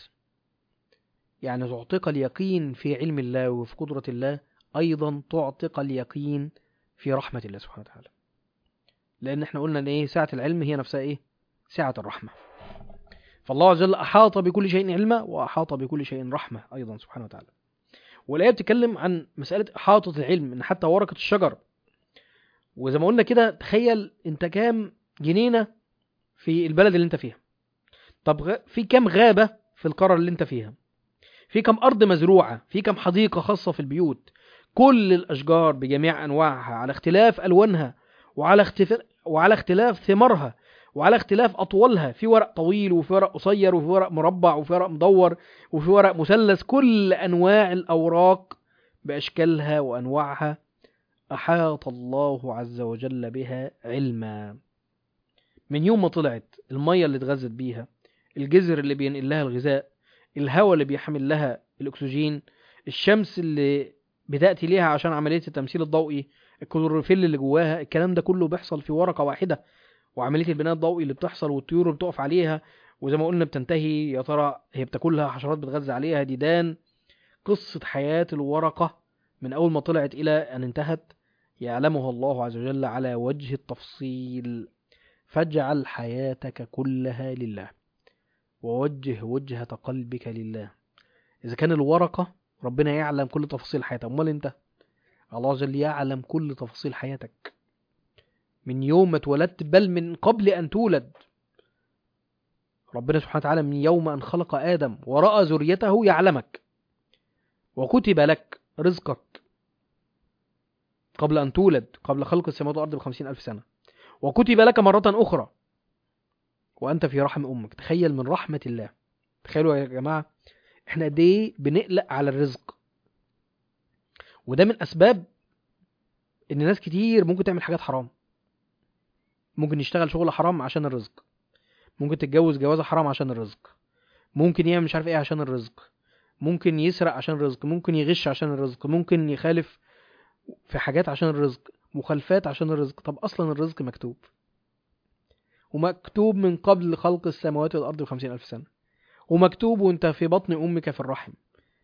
يعني تعطيك اليقين في علم الله وفي قدرة الله أيضا تعطيك اليقين في رحمة الله سبحانه وتعالى لأن احنا قلنا إن إيه ساعة العلم هي نفسها إيه ساعة الرحمة فالله عز وجل أحاط بكل شيء علما وأحاط بكل شيء رحمة أيضا سبحانه وتعالى والآية بتتكلم عن مسألة إحاطة العلم إن حتى ورقة الشجر وزي ما قلنا كده تخيل أنت كام جنينة في البلد اللي أنت فيها طب غ- في كام غابة في القارة اللي أنت فيها في كم أرض مزروعة في كم حديقة خاصة في البيوت كل الأشجار بجميع أنواعها على اختلاف ألوانها وعلى اختلاف وعلى اختلاف ثمارها وعلى اختلاف أطولها في ورق طويل وفي ورق قصير وفي ورق مربع وفي ورق مدور وفي ورق مثلث كل أنواع الأوراق بأشكالها وأنواعها أحاط الله عز وجل بها علما من يوم ما طلعت المية اللي اتغذت بيها الجزر اللي بينقل لها الغذاء الهواء اللي بيحمل لها الأكسجين الشمس اللي بتأتي ليها عشان عملية التمثيل الضوئي الكلوروفيل اللي جواها الكلام ده كله بيحصل في ورقة واحدة وعملية البناء الضوئي اللي بتحصل والطيور اللي بتقف عليها وزي ما قلنا بتنتهي يا ترى هي بتاكلها حشرات بتغذى عليها ديدان قصة حياة الورقة من أول ما طلعت إلى أن انتهت يعلمها الله عز وجل على وجه التفصيل فاجعل حياتك كلها لله ووجه وجهة قلبك لله إذا كان الورقة ربنا يعلم كل تفاصيل حياتك أمال أنت الله عز وجل يعلم كل تفاصيل حياتك من يوم ما اتولدت بل من قبل أن تولد ربنا سبحانه وتعالى من يوم أن خلق آدم ورأى ذريته يعلمك وكتب لك رزقك قبل أن تولد قبل خلق السماوات والأرض بخمسين ألف سنة وكتب لك مرة أخرى وأنت في رحم أمك تخيل من رحمة الله تخيلوا يا جماعة احنا قد ايه بنقلق على الرزق وده من أسباب إن ناس كتير ممكن تعمل حاجات حرام ممكن يشتغل شغل حرام عشان الرزق ممكن تتجوز جوازة حرام عشان الرزق ممكن يعمل مش عارف ايه عشان الرزق ممكن يسرق عشان الرزق ممكن يغش عشان الرزق ممكن يخالف في حاجات عشان الرزق مخالفات عشان الرزق طب اصلا الرزق مكتوب ومكتوب من قبل خلق السماوات والارض بخمسين الف سنة ومكتوب وانت في بطن امك في الرحم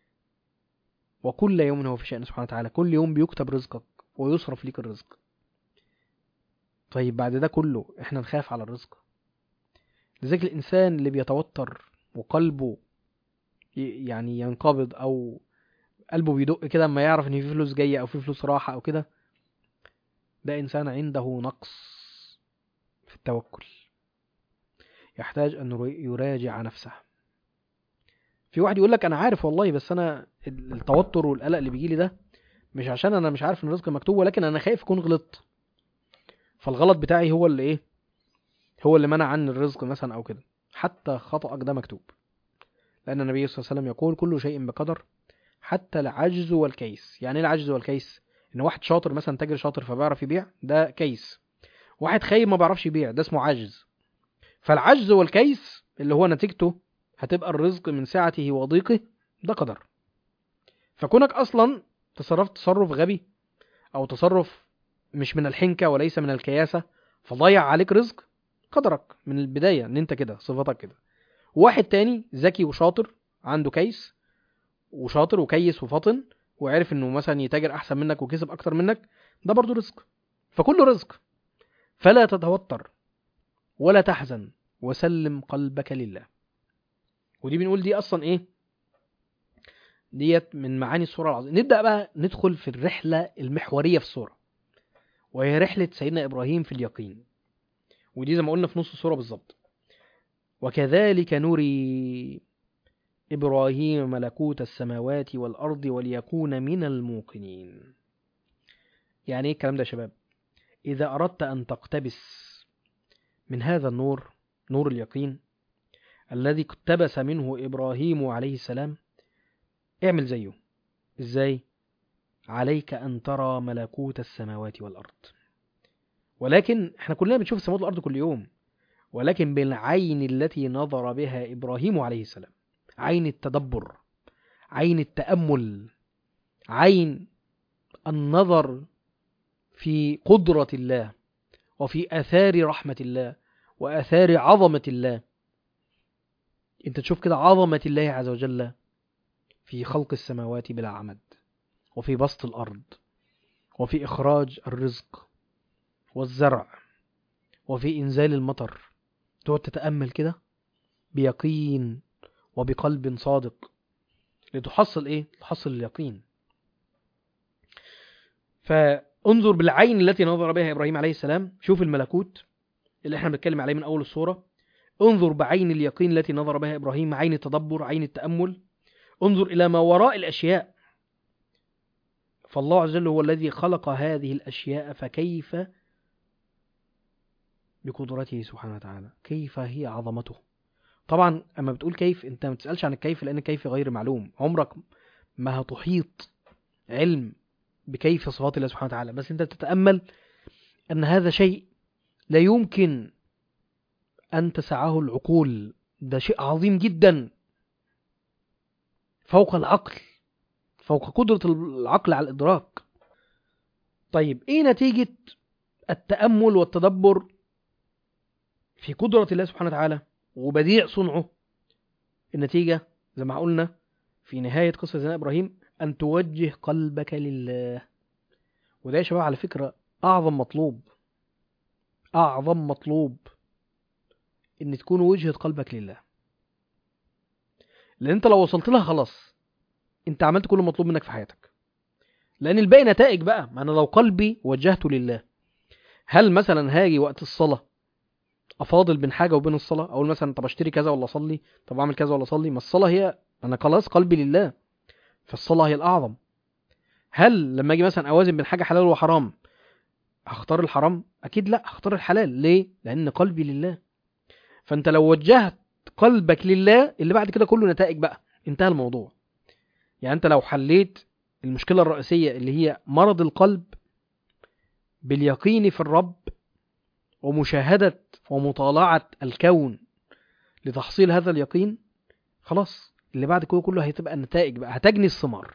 وكل يوم هو في شأن سبحانه وتعالى كل يوم بيكتب رزقك ويصرف ليك الرزق طيب بعد ده كله احنا نخاف على الرزق لذلك الانسان اللي بيتوتر وقلبه ي- يعني ينقبض او قلبه بيدق كده اما يعرف ان في فلوس جايه او في فلوس راحه او كده ده انسان عنده نقص في التوكل يحتاج ان يرا- يراجع نفسه في واحد يقول لك انا عارف والله بس انا ال- التوتر والقلق اللي بيجيلي ده مش عشان انا مش عارف ان الرزق مكتوب ولكن انا خايف اكون غلطت فالغلط بتاعي هو اللي ايه هو اللي منع عني الرزق مثلا او كده حتى خطأك ده مكتوب لأن النبي صلى الله عليه وسلم يقول كل شيء بقدر حتى العجز والكيس يعني ايه العجز والكيس ان واحد شاطر مثلا تاجر شاطر فبيعرف يبيع ده كيس واحد خايب ما بيعرفش يبيع ده اسمه عجز فالعجز والكيس اللي هو نتيجته هتبقى الرزق من سعته وضيقه ده قدر فكونك اصلا تصرفت تصرف غبي او تصرف مش من الحنكة وليس من الكياسة فضيع عليك رزق قدرك من البداية ان انت كده صفتك كده واحد تاني ذكي وشاطر عنده كيس وشاطر وكيس وفطن وعرف انه مثلا يتاجر احسن منك وكسب اكتر منك ده برضو رزق فكله رزق فلا تتوتر ولا تحزن وسلم قلبك لله ودي بنقول دي اصلا ايه ديت من معاني السوره العظيمه نبدا بقى ندخل في الرحله المحوريه في السوره وهي رحله سيدنا ابراهيم في اليقين ودي زي ما قلنا في نص السوره بالظبط وكذلك نري ابراهيم ملكوت السماوات والارض وليكون من الموقنين يعني ايه الكلام ده يا شباب اذا اردت ان تقتبس من هذا النور نور اليقين الذي اقتبس منه ابراهيم عليه السلام اعمل زيه ازاي عليك ان ترى ملكوت السماوات والارض ولكن احنا كلنا بنشوف السماوات والارض كل يوم ولكن بالعين التي نظر بها ابراهيم عليه السلام عين التدبر عين التامل عين النظر في قدره الله وفي اثار رحمه الله واثار عظمه الله انت تشوف كده عظمه الله عز وجل في خلق السماوات بلا عمد وفي بسط الارض وفي اخراج الرزق والزرع وفي انزال المطر تقعد تتامل كده بيقين وبقلب صادق لتحصل ايه تحصل اليقين فانظر بالعين التي نظر بها ابراهيم عليه السلام شوف الملكوت اللي احنا بنتكلم عليه من اول الصوره انظر بعين اليقين التي نظر بها ابراهيم عين التدبر عين التامل انظر الى ما وراء الاشياء فالله عز وجل هو الذي خلق هذه الاشياء فكيف بقدرته سبحانه وتعالى كيف هي عظمته طبعا اما بتقول كيف انت ما تسالش عن الكيف لان الكيف غير معلوم عمرك ما هتحيط علم بكيف صفات الله سبحانه وتعالى بس انت تتامل ان هذا شيء لا يمكن ان تسعه العقول ده شيء عظيم جدا فوق العقل فوق قدرة العقل على الإدراك طيب إيه نتيجة التأمل والتدبر في قدرة الله سبحانه وتعالى وبديع صنعه النتيجة زي ما قلنا في نهاية قصة سيدنا إبراهيم أن توجه قلبك لله وده يا شباب على فكرة أعظم مطلوب أعظم مطلوب إن تكون وجهة قلبك لله لأن أنت لو وصلت لها خلاص أنت عملت كل مطلوب منك في حياتك لأن الباقي نتائج بقى ما أنا لو قلبي وجهته لله هل مثلا هاجي وقت الصلاة افاضل بين حاجه وبين الصلاه اقول مثلا طب اشتري كذا ولا اصلي طب اعمل كذا ولا اصلي ما الصلاه هي انا خلاص قلبي لله فالصلاه هي الاعظم هل لما اجي مثلا اوازن بين حاجه حلال وحرام هختار الحرام اكيد لا هختار الحلال ليه لان قلبي لله فانت لو وجهت قلبك لله اللي بعد كده كله نتائج بقى انتهى الموضوع يعني انت لو حليت المشكله الرئيسيه اللي هي مرض القلب باليقين في الرب ومشاهدة ومطالعة الكون لتحصيل هذا اليقين خلاص اللي بعد كده كله هتبقى النتائج بقى هتجني الثمار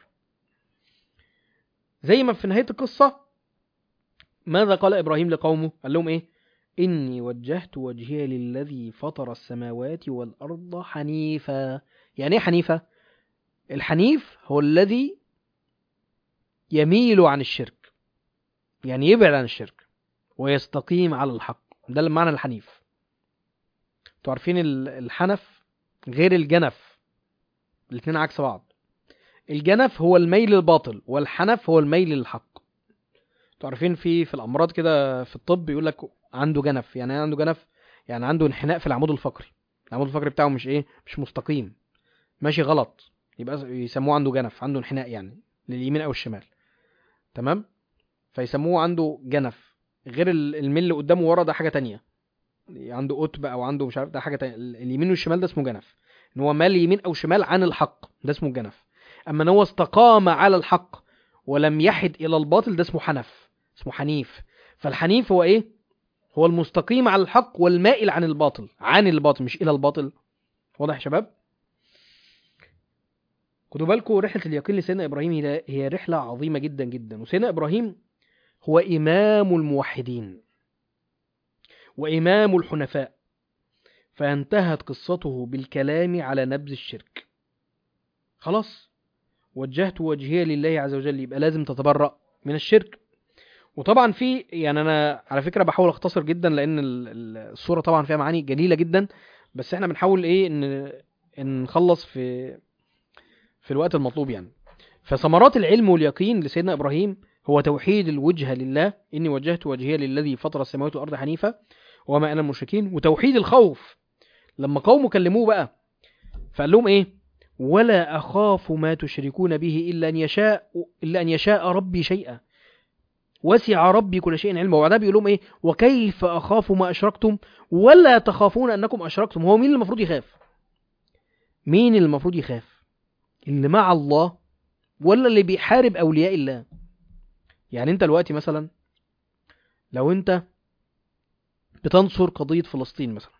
زي ما في نهاية القصة ماذا قال إبراهيم لقومه قال لهم إيه إني وجهت وجهي للذي فطر السماوات والأرض حنيفا يعني إيه حنيفة الحنيف هو الذي يميل عن الشرك يعني يبعد عن الشرك ويستقيم على الحق ده المعنى الحنيف انتوا عارفين الحنف غير الجنف الاثنين عكس بعض الجنف هو الميل للباطل والحنف هو الميل للحق انتوا عارفين في في الامراض كده في الطب يقول لك عنده جنف يعني عنده جنف يعني عنده انحناء في العمود الفقري العمود الفقري بتاعه مش ايه مش مستقيم ماشي غلط يبقى يسموه عنده جنف عنده انحناء يعني لليمين او الشمال تمام فيسموه عنده جنف غير الميل اللي قدامه ورا ده حاجه تانية عنده قطب او عنده مش عارف ده حاجه تانية اليمين والشمال ده اسمه جنف ان هو مال يمين او شمال عن الحق ده اسمه الجنف اما ان هو استقام على الحق ولم يحد الى الباطل ده اسمه حنف اسمه حنيف فالحنيف هو ايه هو المستقيم على الحق والمائل عن الباطل عن الباطل مش الى الباطل واضح يا شباب خدوا بالكم رحله اليقين لسيدنا ابراهيم هي رحله عظيمه جدا جدا وسيدنا ابراهيم هو إمام الموحدين وإمام الحنفاء فانتهت قصته بالكلام على نبذ الشرك خلاص وجهت وجهي لله عز وجل يبقى لازم تتبرأ من الشرك وطبعا في يعني انا على فكره بحاول اختصر جدا لان ال- ال- الصوره طبعا فيها معاني جليله جدا بس احنا بنحاول ايه ان ان نخلص في في الوقت المطلوب يعني فثمرات العلم واليقين لسيدنا ابراهيم هو توحيد الوجهه لله اني وجهت وجهي للذي فطر السماوات والارض حنيفا وما انا من المشركين وتوحيد الخوف لما قومه كلموه بقى فقال لهم ايه ولا اخاف ما تشركون به الا ان يشاء الا ان يشاء ربي شيئا وسع ربي كل شيء علما وبعدها بيقول لهم ايه وكيف اخاف ما اشركتم ولا تخافون انكم اشركتم هو مين اللي المفروض يخاف مين اللي المفروض يخاف اللي مع الله ولا اللي بيحارب اولياء الله يعني انت دلوقتي مثلا لو انت بتنصر قضية فلسطين مثلا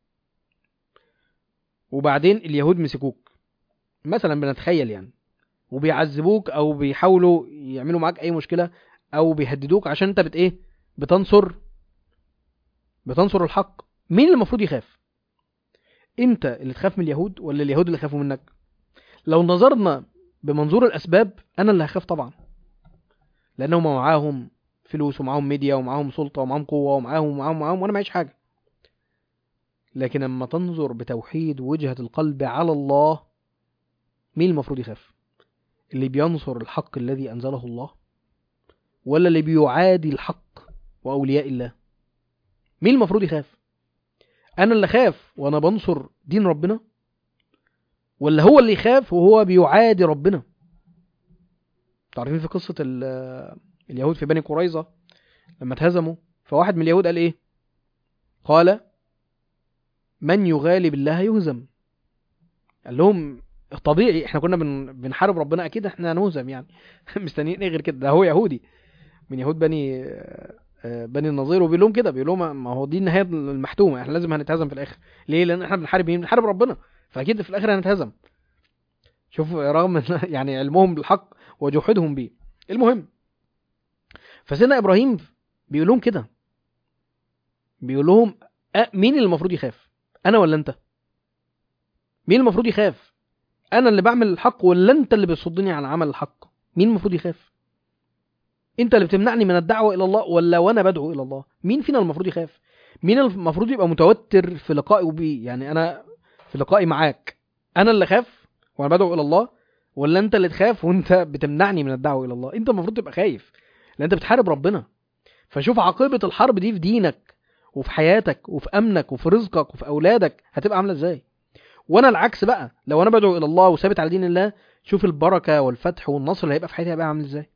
وبعدين اليهود مسكوك مثلا بنتخيل يعني وبيعذبوك او بيحاولوا يعملوا معاك اي مشكلة او بيهددوك عشان انت بت ايه بتنصر بتنصر الحق مين اللي المفروض يخاف انت اللي تخاف من اليهود ولا اليهود اللي يخافوا منك لو نظرنا بمنظور الاسباب انا اللي هخاف طبعا لانهم معاهم فلوس ومعاهم ميديا ومعاهم سلطة ومعاهم قوة ومعاهم ومعاهم ومعاهم وانا معيش حاجة لكن لما تنظر بتوحيد وجهة القلب على الله مين المفروض يخاف اللي بينصر الحق الذي انزله الله ولا اللي بيعادي الحق واولياء الله مين المفروض يخاف انا اللي خاف وانا بنصر دين ربنا ولا هو اللي يخاف وهو بيعادي ربنا تعرفين في قصة ال- اليهود في بني قريظة لما اتهزموا فواحد من اليهود قال ايه قال من يغالب الله يهزم قال لهم طبيعي احنا كنا بن... بنحارب ربنا اكيد احنا هنهزم يعني مستنيين ايه غير كده ده هو يهودي من يهود بني آه، بني النظير وبيقول لهم كده بيقول لهم ما هو دي النهايه المحتومه احنا لازم هنتهزم في الاخر ليه لان احنا بنحارب مين بنحارب ربنا فاكيد في الاخر هنتهزم شوف رغم إن- يعني علمهم بالحق وجحودهم بيه المهم فسيدنا ابراهيم بيقول لهم كده بيقول لهم أه مين اللي المفروض يخاف انا ولا انت مين المفروض يخاف انا اللي بعمل الحق ولا انت اللي بتصدني عن عمل الحق مين المفروض يخاف انت اللي بتمنعني من الدعوه الى الله ولا وانا بدعو الى الله مين فينا المفروض يخاف مين المفروض يبقى متوتر في لقائي بيه يعني انا في لقائي معاك انا اللي خاف وانا بدعو الى الله ولا انت اللي تخاف وانت بتمنعني من الدعوه الى الله انت المفروض تبقى خايف لان انت بتحارب ربنا فشوف عاقبه الحرب دي في دينك وفي حياتك وفي امنك وفي رزقك وفي اولادك هتبقى عامله ازاي وانا العكس بقى لو انا بدعو الى الله وثابت على دين الله شوف البركه والفتح والنصر اللي هيبقى في حياتي هيبقى عامل ازاي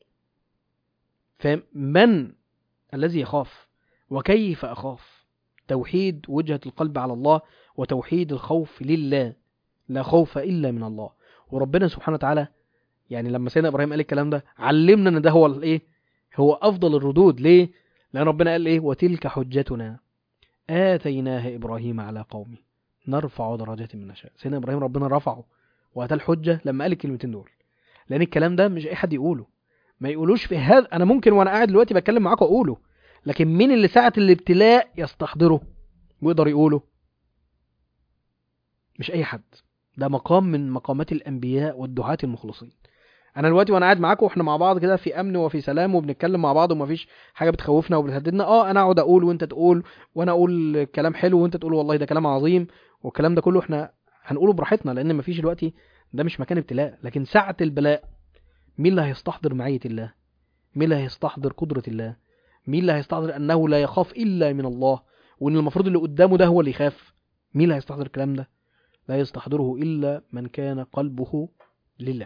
فاهم من الذي يخاف وكيف اخاف توحيد وجهه القلب على الله وتوحيد الخوف لله لا خوف الا من الله وربنا سبحانه وتعالى يعني لما سيدنا ابراهيم قال الكلام ده علمنا ان ده هو الايه هو افضل الردود ليه لان ربنا قال ايه وتلك حجتنا اتيناها ابراهيم على قومه نرفع درجات من نشاء سيدنا ابراهيم ربنا رفعه واتى الحجه لما قال الكلمتين دول لان الكلام ده مش اي حد يقوله ما يقولوش في هذا انا ممكن وانا قاعد دلوقتي بتكلم معاكم اقوله لكن مين اللي ساعه الابتلاء يستحضره ويقدر يقوله مش اي حد ده مقام من مقامات الانبياء والدعاة المخلصين انا دلوقتي وانا قاعد معاكم واحنا مع بعض كده في امن وفي سلام وبنتكلم مع بعض ومفيش حاجه بتخوفنا وبتهددنا اه انا اقعد اقول وانت تقول وانا اقول كلام حلو وانت تقول والله ده كلام عظيم والكلام ده كله احنا هنقوله براحتنا لان مفيش دلوقتي ده مش مكان ابتلاء لكن ساعه البلاء مين اللي هيستحضر معيه الله مين اللي هيستحضر قدره الله مين اللي هيستحضر انه لا يخاف الا من الله وان المفروض اللي قدامه ده هو اللي يخاف مين اللي هيستحضر الكلام ده لا يستحضره إلا من كان قلبه لله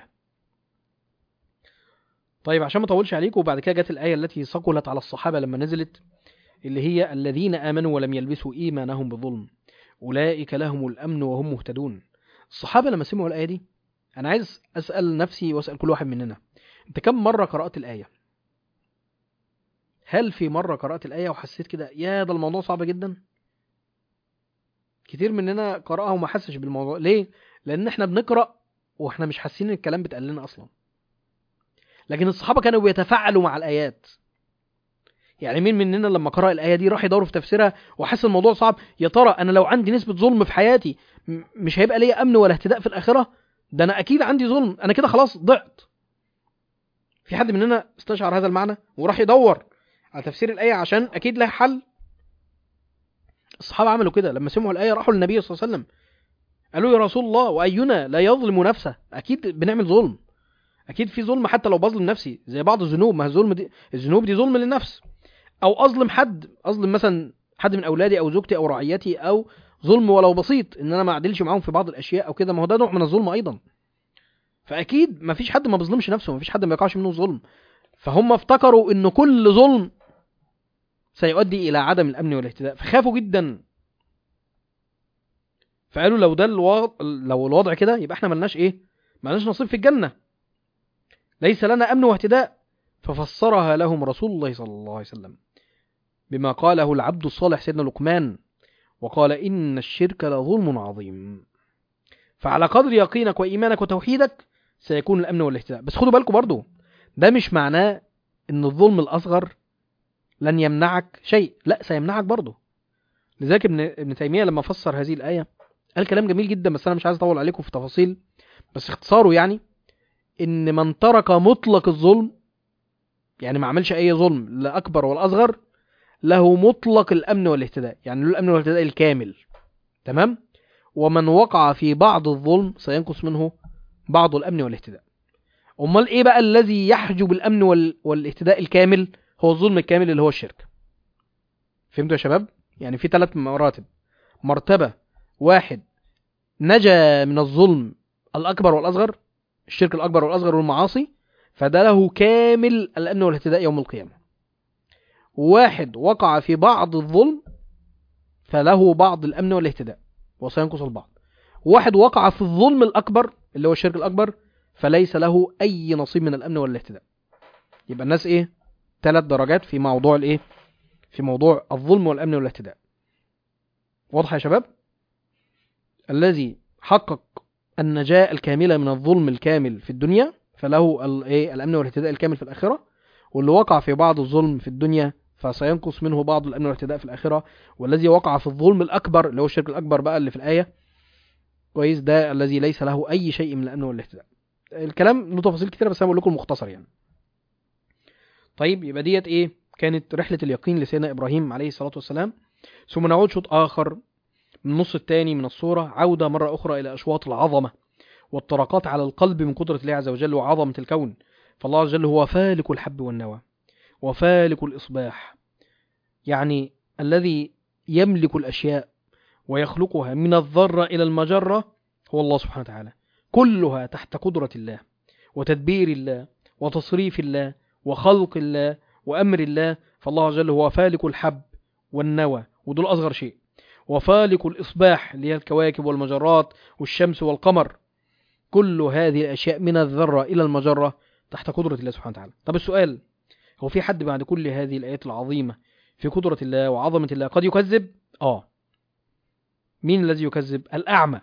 طيب عشان ما اطولش عليكم وبعد كده جت الآية التي ثقلت على الصحابة لما نزلت اللي هي الذين آمنوا ولم يلبسوا إيمانهم بظلم أولئك لهم الأمن وهم مهتدون الصحابة لما سمعوا الآية دي أنا عايز أسأل نفسي وأسأل كل واحد مننا أنت كم مرة قرأت الآية هل في مرة قرأت الآية وحسيت كده يا ده الموضوع صعب جدا كتير مننا قرأها وما حسش بالموضوع ليه لان احنا بنقرأ واحنا مش حاسين ان الكلام بيتقال لنا اصلا لكن الصحابة كانوا بيتفاعلوا مع الآيات يعني مين مننا لما قرأ الآية دي راح يدور في تفسيرها وحس الموضوع صعب يا ترى أنا لو عندي نسبة ظلم في حياتي م- مش هيبقى ليا أمن ولا اهتداء في الآخرة ده أنا أكيد عندي ظلم أنا كده خلاص ضعت في حد مننا استشعر هذا المعنى وراح يدور على تفسير الآية عشان أكيد لها حل الصحابة عملوا كده لما سمعوا الآية راحوا للنبي صلى الله عليه وسلم قالوا يا رسول الله وأينا لا يظلم نفسه أكيد بنعمل ظلم أكيد في ظلم حتى لو بظلم نفسي زي بعض الذنوب ما الظلم دي الذنوب دي ظلم للنفس أو أظلم حد أظلم مثلا حد من أولادي أو زوجتي أو رعيتي أو ظلم ولو بسيط إن أنا ما أعدلش معاهم في بعض الأشياء أو كده ما هو ده نوع من الظلم أيضا فأكيد ما فيش حد ما بيظلمش نفسه ما فيش حد ما يقعش منه ظلم فهم افتكروا إن كل ظلم سيؤدي إلى عدم الأمن والاهتداء فخافوا جدا فقالوا لو ده الوضع لو الوضع كده يبقى احنا ملناش ايه ملناش نصيب في الجنة ليس لنا أمن واهتداء ففسرها لهم رسول الله صلى الله عليه وسلم بما قاله العبد الصالح سيدنا لقمان وقال إن الشرك لظلم عظيم فعلى قدر يقينك وإيمانك وتوحيدك سيكون الأمن والاهتداء بس خدوا بالكم برضو ده مش معناه إن الظلم الأصغر لن يمنعك شيء لا سيمنعك برضه لذلك ابن, ابن تيمية لما فسر هذه الآية قال كلام جميل جدا بس أنا مش عايز أطول عليكم في تفاصيل بس اختصاره يعني إن من ترك مطلق الظلم يعني ما عملش أي ظلم لا أكبر ولا أصغر له مطلق الأمن والاهتداء يعني له الأمن والاهتداء الكامل تمام ومن وقع في بعض الظلم سينقص منه بعض الأمن والاهتداء أمال إيه بقى الذي يحجب الأمن وال... والاهتداء الكامل هو الظلم الكامل اللي هو الشرك فهمتوا يا شباب يعني في ثلاث مراتب مرتبة واحد نجا من الظلم الأكبر والأصغر الشرك الأكبر والأصغر والمعاصي فده له كامل الأمن والاهتداء يوم القيامة واحد وقع في بعض الظلم فله بعض الأمن والاهتداء وسينقص البعض واحد وقع في الظلم الأكبر اللي هو الشرك الأكبر فليس له أي نصيب من الأمن والاهتداء يبقى الناس إيه ثلاث درجات في موضوع الإيه في موضوع الظلم والأمن والاهتداء واضح يا شباب الذي حقق النجاة الكاملة من الظلم الكامل في الدنيا فله الايه الامن والاهتداء الكامل في الاخره واللي وقع في بعض الظلم في الدنيا فسينقص منه بعض الامن والاهتداء في الاخره والذي وقع في الظلم الاكبر اللي هو الشرك الاكبر بقى اللي في الايه كويس ده الذي ليس له اي شيء من الامن والاهتداء الكلام له تفاصيل كتيره بس انا بقول لكم مختصر يعني طيب يبقى ديت ايه كانت رحله اليقين لسيدنا ابراهيم عليه الصلاه والسلام ثم نعود شوط اخر من النص الثاني من الصوره عوده مره اخرى الى اشواط العظمه والطرقات على القلب من قدرة الله عز وجل وعظمة الكون فالله عز وجل هو فالك الحب والنوى وفالك الإصباح يعني الذي يملك الأشياء ويخلقها من الذرة إلى المجرة هو الله سبحانه وتعالى كلها تحت قدرة الله وتدبير الله وتصريف الله وخلق الله وأمر الله فالله عز وجل هو فالك الحب والنوى ودول أصغر شيء وفالك الإصباح اللي هي الكواكب والمجرات والشمس والقمر كل هذه الأشياء من الذرة إلى المجرة تحت قدرة الله سبحانه وتعالى طب السؤال هو في حد بعد كل هذه الآيات العظيمة في قدرة الله وعظمة الله قد يكذب آه مين الذي يكذب الأعمى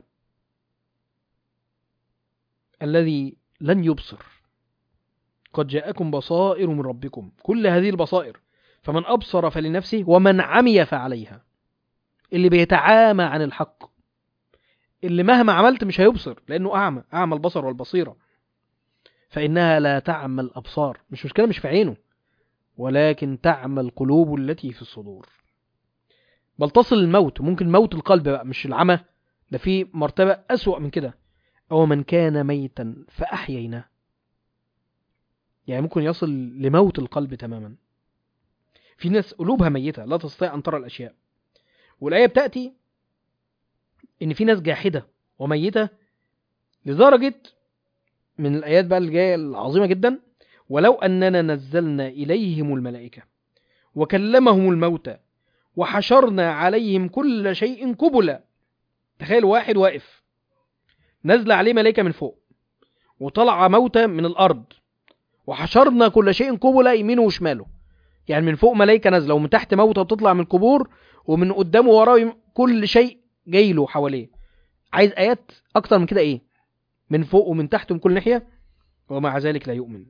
الذي لن يبصر قد جاءكم بصائر من ربكم كل هذه البصائر فمن أبصر فلنفسه ومن عمي فعليها اللي بيتعامى عن الحق اللي مهما عملت مش هيبصر لأنه أعمى أعمى البصر والبصيرة فإنها لا تعمى الأبصار مش مشكلة مش في عينه ولكن تعمى القلوب التي في الصدور بل تصل الموت ممكن موت القلب بقى مش العمى ده في مرتبة أسوأ من كده أو من كان ميتا فأحييناه يعني ممكن يصل لموت القلب تماما في ناس قلوبها ميتة لا تستطيع أن ترى الأشياء والآية بتأتي إن في ناس جاحدة وميتة لدرجة من الآيات بقى اللي جاية العظيمة جدا ولو أننا نزلنا إليهم الملائكة وكلمهم الموتى وحشرنا عليهم كل شيء قبلا تخيل واحد واقف نزل عليه ملائكة من فوق وطلع موتى من الأرض وحشرنا كل شيء قبلا يمينه وشماله يعني من فوق ملائكة نازلة ومن تحت موتى بتطلع من القبور ومن قدامه وراه كل شيء جاي له حواليه عايز آيات أكتر من كده إيه من فوق ومن تحت ومن كل ناحية ومع ذلك لا يؤمن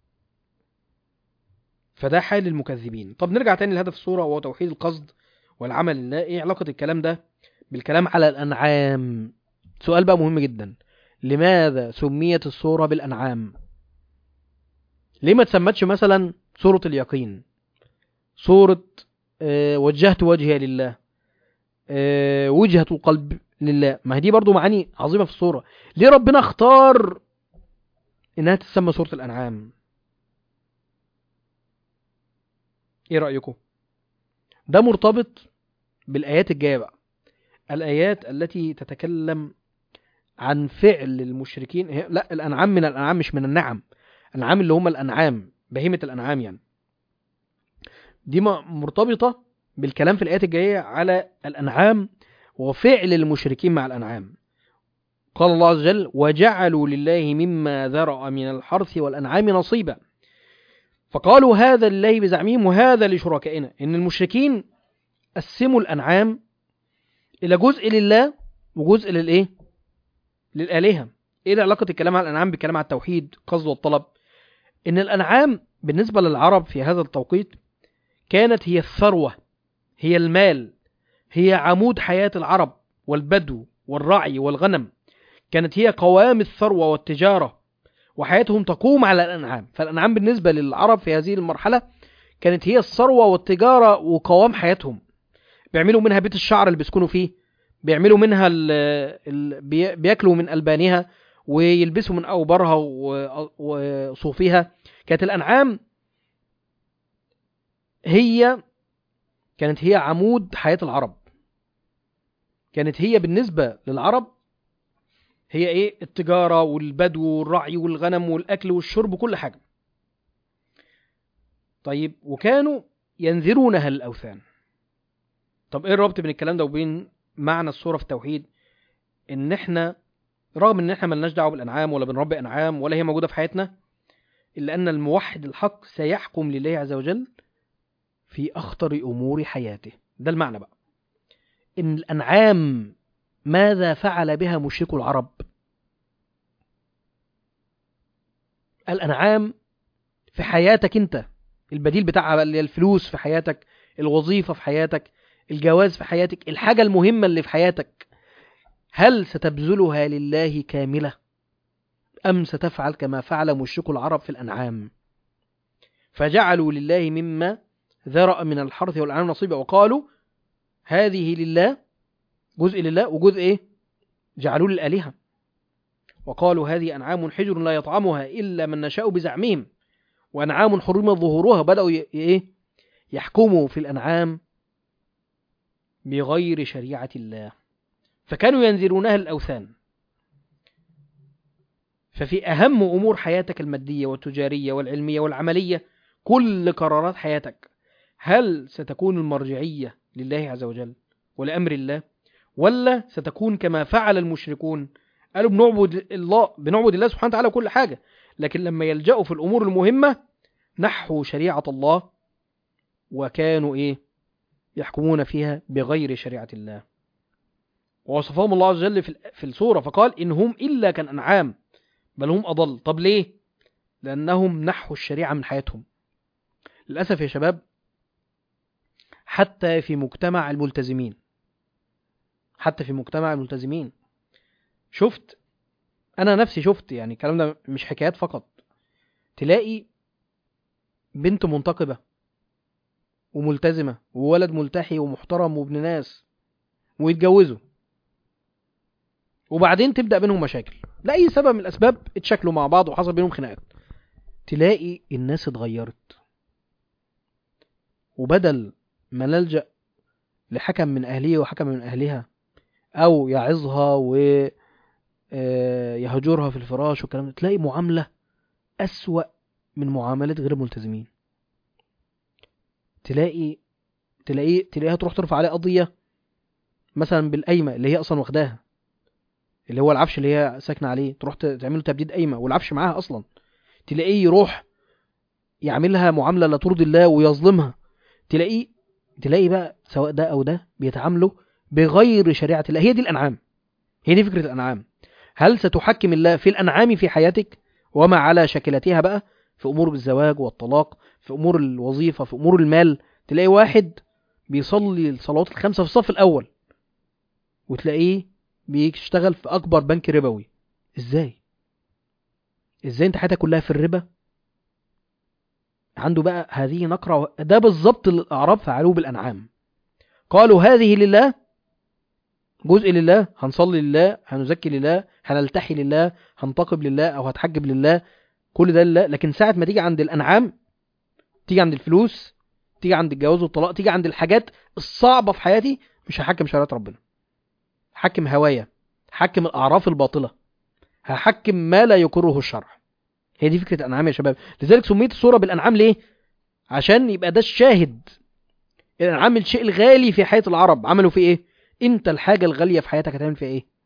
فده حال المكذبين طب نرجع تاني لهدف الصورة وهو توحيد القصد والعمل لله ايه علاقة الكلام ده بالكلام على الأنعام سؤال بقى مهم جدا لماذا سميت الصورة بالأنعام ليه ما تسمتش مثلا سورة اليقين سورة آه، وجهت وجهي لله آه، وجهة القلب لله ما هي دي برضو معاني عظيمة في السورة ليه ربنا اختار انها تسمى سورة الانعام ايه رأيكم ده مرتبط بالايات الجاية بقى الايات التي تتكلم عن فعل المشركين هي- لا الانعام من الانعام مش من النعم الانعام اللي هم الانعام بهيمة الانعام يعني دي م- مرتبطة بالكلام في الايات الجاية على الانعام وفعل المشركين مع الانعام قال الله عز وجل وجعلوا لله مما ذرأ من الحرث والأنعام نصيبا فقالوا هذا لله بزعمهم وهذا لشركائنا إن المشركين قسموا الأنعام إلى جزء لله وجزء للإيه؟ للآلهة إيه علاقة الكلام على الأنعام بالكلام على التوحيد قصد والطلب إن الأنعام بالنسبة للعرب في هذا التوقيت كانت هي الثروة هي المال هي عمود حياة العرب والبدو والرعي والغنم كانت هي قوام الثروة والتجارة وحياتهم تقوم على الأنعام فالأنعام بالنسبة للعرب في هذه المرحلة كانت هي الثروة والتجارة وقوام حياتهم بيعملوا منها بيت الشعر اللي بيسكنوا فيه بيعملوا منها ال ال بي- بياكلوا من ألبانها ويلبسوا من أوبرها و- وصوفها كانت الأنعام هي كانت هي عمود حياة العرب كانت هي بالنسبة للعرب هي ايه التجارة والبدو والرعي والغنم والأكل والشرب وكل حاجة طيب وكانوا ينذرونها للأوثان طب ايه الربط بين الكلام ده وبين معنى الصورة في التوحيد ان احنا رغم ان احنا ملناش دعوة بالانعام ولا بنربي انعام ولا هي موجودة في حياتنا الا ان الموحد الحق سيحكم لله عز وجل في اخطر امور حياته ده المعنى بقى ان الانعام ماذا فعل بها مشركو العرب الانعام في حياتك انت البديل بتاعها بقى اللي هي الفلوس في حياتك الوظيفة في حياتك الجواز في حياتك الحاجة المهمة اللي في حياتك هل ستبذلها لله كاملة أم ستفعل كما فعل مشركو العرب في الأنعام فجعلوا لله مما ذرأ من الحرث والأنعام نصيبا وقالوا هذه لله جزء لله وجزء إيه جعلوا للآلهة وقالوا هذه أنعام حجر لا يطعمها إلا من نشاء بزعمهم وأنعام حرم ظهورها بدأوا ي- إيه يحكموا في الأنعام بغير شريعة الله فكانوا ينذرونها الأوثان ففي أهم أمور حياتك المادية والتجارية والعلمية والعملية كل قرارات حياتك هل ستكون المرجعية لله عز وجل ولأمر الله ولا ستكون كما فعل المشركون قالوا بنعبد الله بنعبد الله سبحانه وتعالى كل حاجة لكن لما يلجأوا في الأمور المهمة نحوا شريعة الله وكانوا إيه يحكمون فيها بغير شريعة الله ووصفهم الله عز وجل في في السورة فقال إن هم إلا كالأنعام بل هم أضل طب ليه؟ لأنهم نحوا الشريعة من حياتهم للأسف يا شباب حتى في مجتمع الملتزمين حتى في مجتمع الملتزمين شفت أنا نفسي شفت يعني الكلام ده مش حكايات فقط تلاقي بنت منتقبة وملتزمة وولد ملتحي ومحترم وابن ناس ويتجوزوا وبعدين تبدأ بينهم مشاكل لأي سبب من الأسباب اتشكلوا مع بعض وحصل بينهم خناقات تلاقي الناس اتغيرت وبدل ما نلجأ لحكم من أهله وحكم من أهلها أو يعظها و آه، يهجرها في الفراش والكلام ده تلاقي معاملة أسوأ من معاملة غير الملتزمين تلاقي تلاقي تلاقيها تروح ترفع عليه قضية مثلا بالقايمة اللي هي أصلا واخداها اللي هو العفش اللي هي ساكنة عليه تروح ت- تعمل له تبديد قايمة والعفش معاها أصلا تلاقيه يروح يعملها معاملة لا ترضي الله ويظلمها تلاقيه تلاقي بقى سواء ده أو ده بيتعاملوا بغير شريعة الله هي دي الأنعام هي دي فكرة الأنعام هل ستحكم الله في الأنعام في حياتك وما على شكلتها بقى في أمور الزواج والطلاق في أمور الوظيفة في أمور المال تلاقي واحد بيصلي الصلوات الخمسة في الصف الأول وتلاقيه بيشتغل في أكبر بنك ربوي إزاي؟ إزاي أنت حياتك كلها في الربا عنده بقى هذه نقرة ده بالظبط اللي الأعراب فعلوه بالأنعام قالوا هذه لله جزء لله هنصلي لله هنزكي لله هنلتحي لله هنتقب لله أو هتحجب لله كل ده لله لكن ساعة ما تيجي عند الأنعام تيجي عند الفلوس تيجي عند الجواز والطلاق تيجي عند الحاجات الصعبة في حياتي مش هحكم شريعة ربنا هحكم هوايا هحكم الأعراف الباطلة هحكم ما لا يقره الشرع هي دي فكرة الأنعام يا شباب لذلك سميت السورة بالأنعام ليه عشان يبقى ده الشاهد الأنعام الشيء الغالي في حياة العرب عملوا فيه إيه أنت الحاجة الغالية في حياتك هتعمل فيها إيه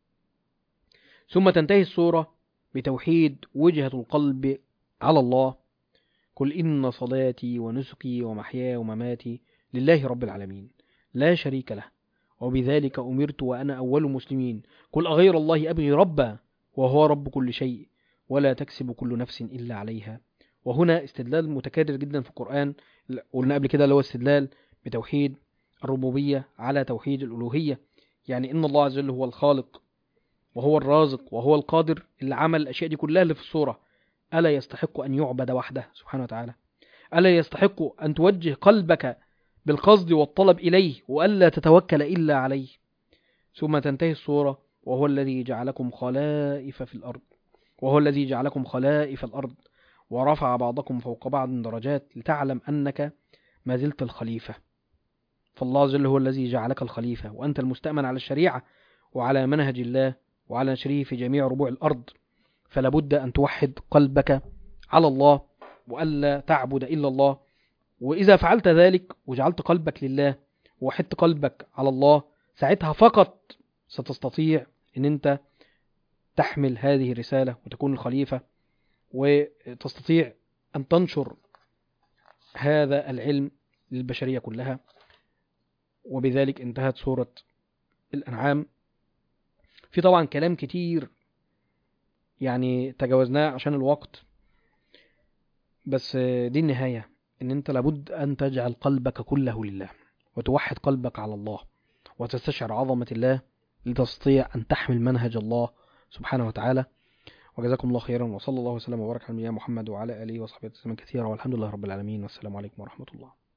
ثم تنتهي السورة بتوحيد وجهة القلب على الله قل إن صلاتي ونسكي ومحياي ومماتي لله رب العالمين لا شريك له وبذلك أمرت وأنا أول المسلمين قل أغير الله أبغي ربا وهو رب كل شيء ولا تكسب كل نفس إلا عليها وهنا استدلال متكرر جدا في القرآن قلنا قبل كده اللي هو استدلال بتوحيد الربوبية على توحيد الألوهية يعني إن الله عز وجل هو الخالق وهو الرازق وهو القادر اللي عمل الأشياء دي كلها اللي في الصورة ألا يستحق أن يعبد وحده سبحانه وتعالى ألا يستحق أن توجه قلبك بالقصد والطلب إليه وألا تتوكل إلا عليه ثم تنتهي الصورة وهو الذي جعلكم خلائف في الأرض وهو الذي جعلكم خلائف الأرض ورفع بعضكم فوق بعض درجات لتعلم أنك ما زلت الخليفة فالله عز وجل هو الذي جعلك الخليفة وأنت المستأمن على الشريعة وعلى منهج الله وعلى نشره في جميع ربوع الأرض فلا بد أن توحد قلبك على الله وألا تعبد إلا الله وإذا فعلت ذلك وجعلت قلبك لله ووحدت قلبك على الله ساعتها فقط ستستطيع أن أنت تحمل هذه الرسالة وتكون الخليفة وتستطيع أن تنشر هذا العلم للبشرية كلها وبذلك انتهت سورة الأنعام في طبعا كلام كتير يعني تجاوزناه عشان الوقت بس دي النهاية ان انت لابد ان تجعل قلبك كله لله وتوحد قلبك على الله وتستشعر عظمة الله لتستطيع ان تحمل منهج الله سبحانه وتعالى وجزاكم الله خيرا وصلى الله وسلم وبارك على نبينا محمد وعلى اله وصحبه وسلم كثيرا والحمد لله رب العالمين والسلام عليكم ورحمة الله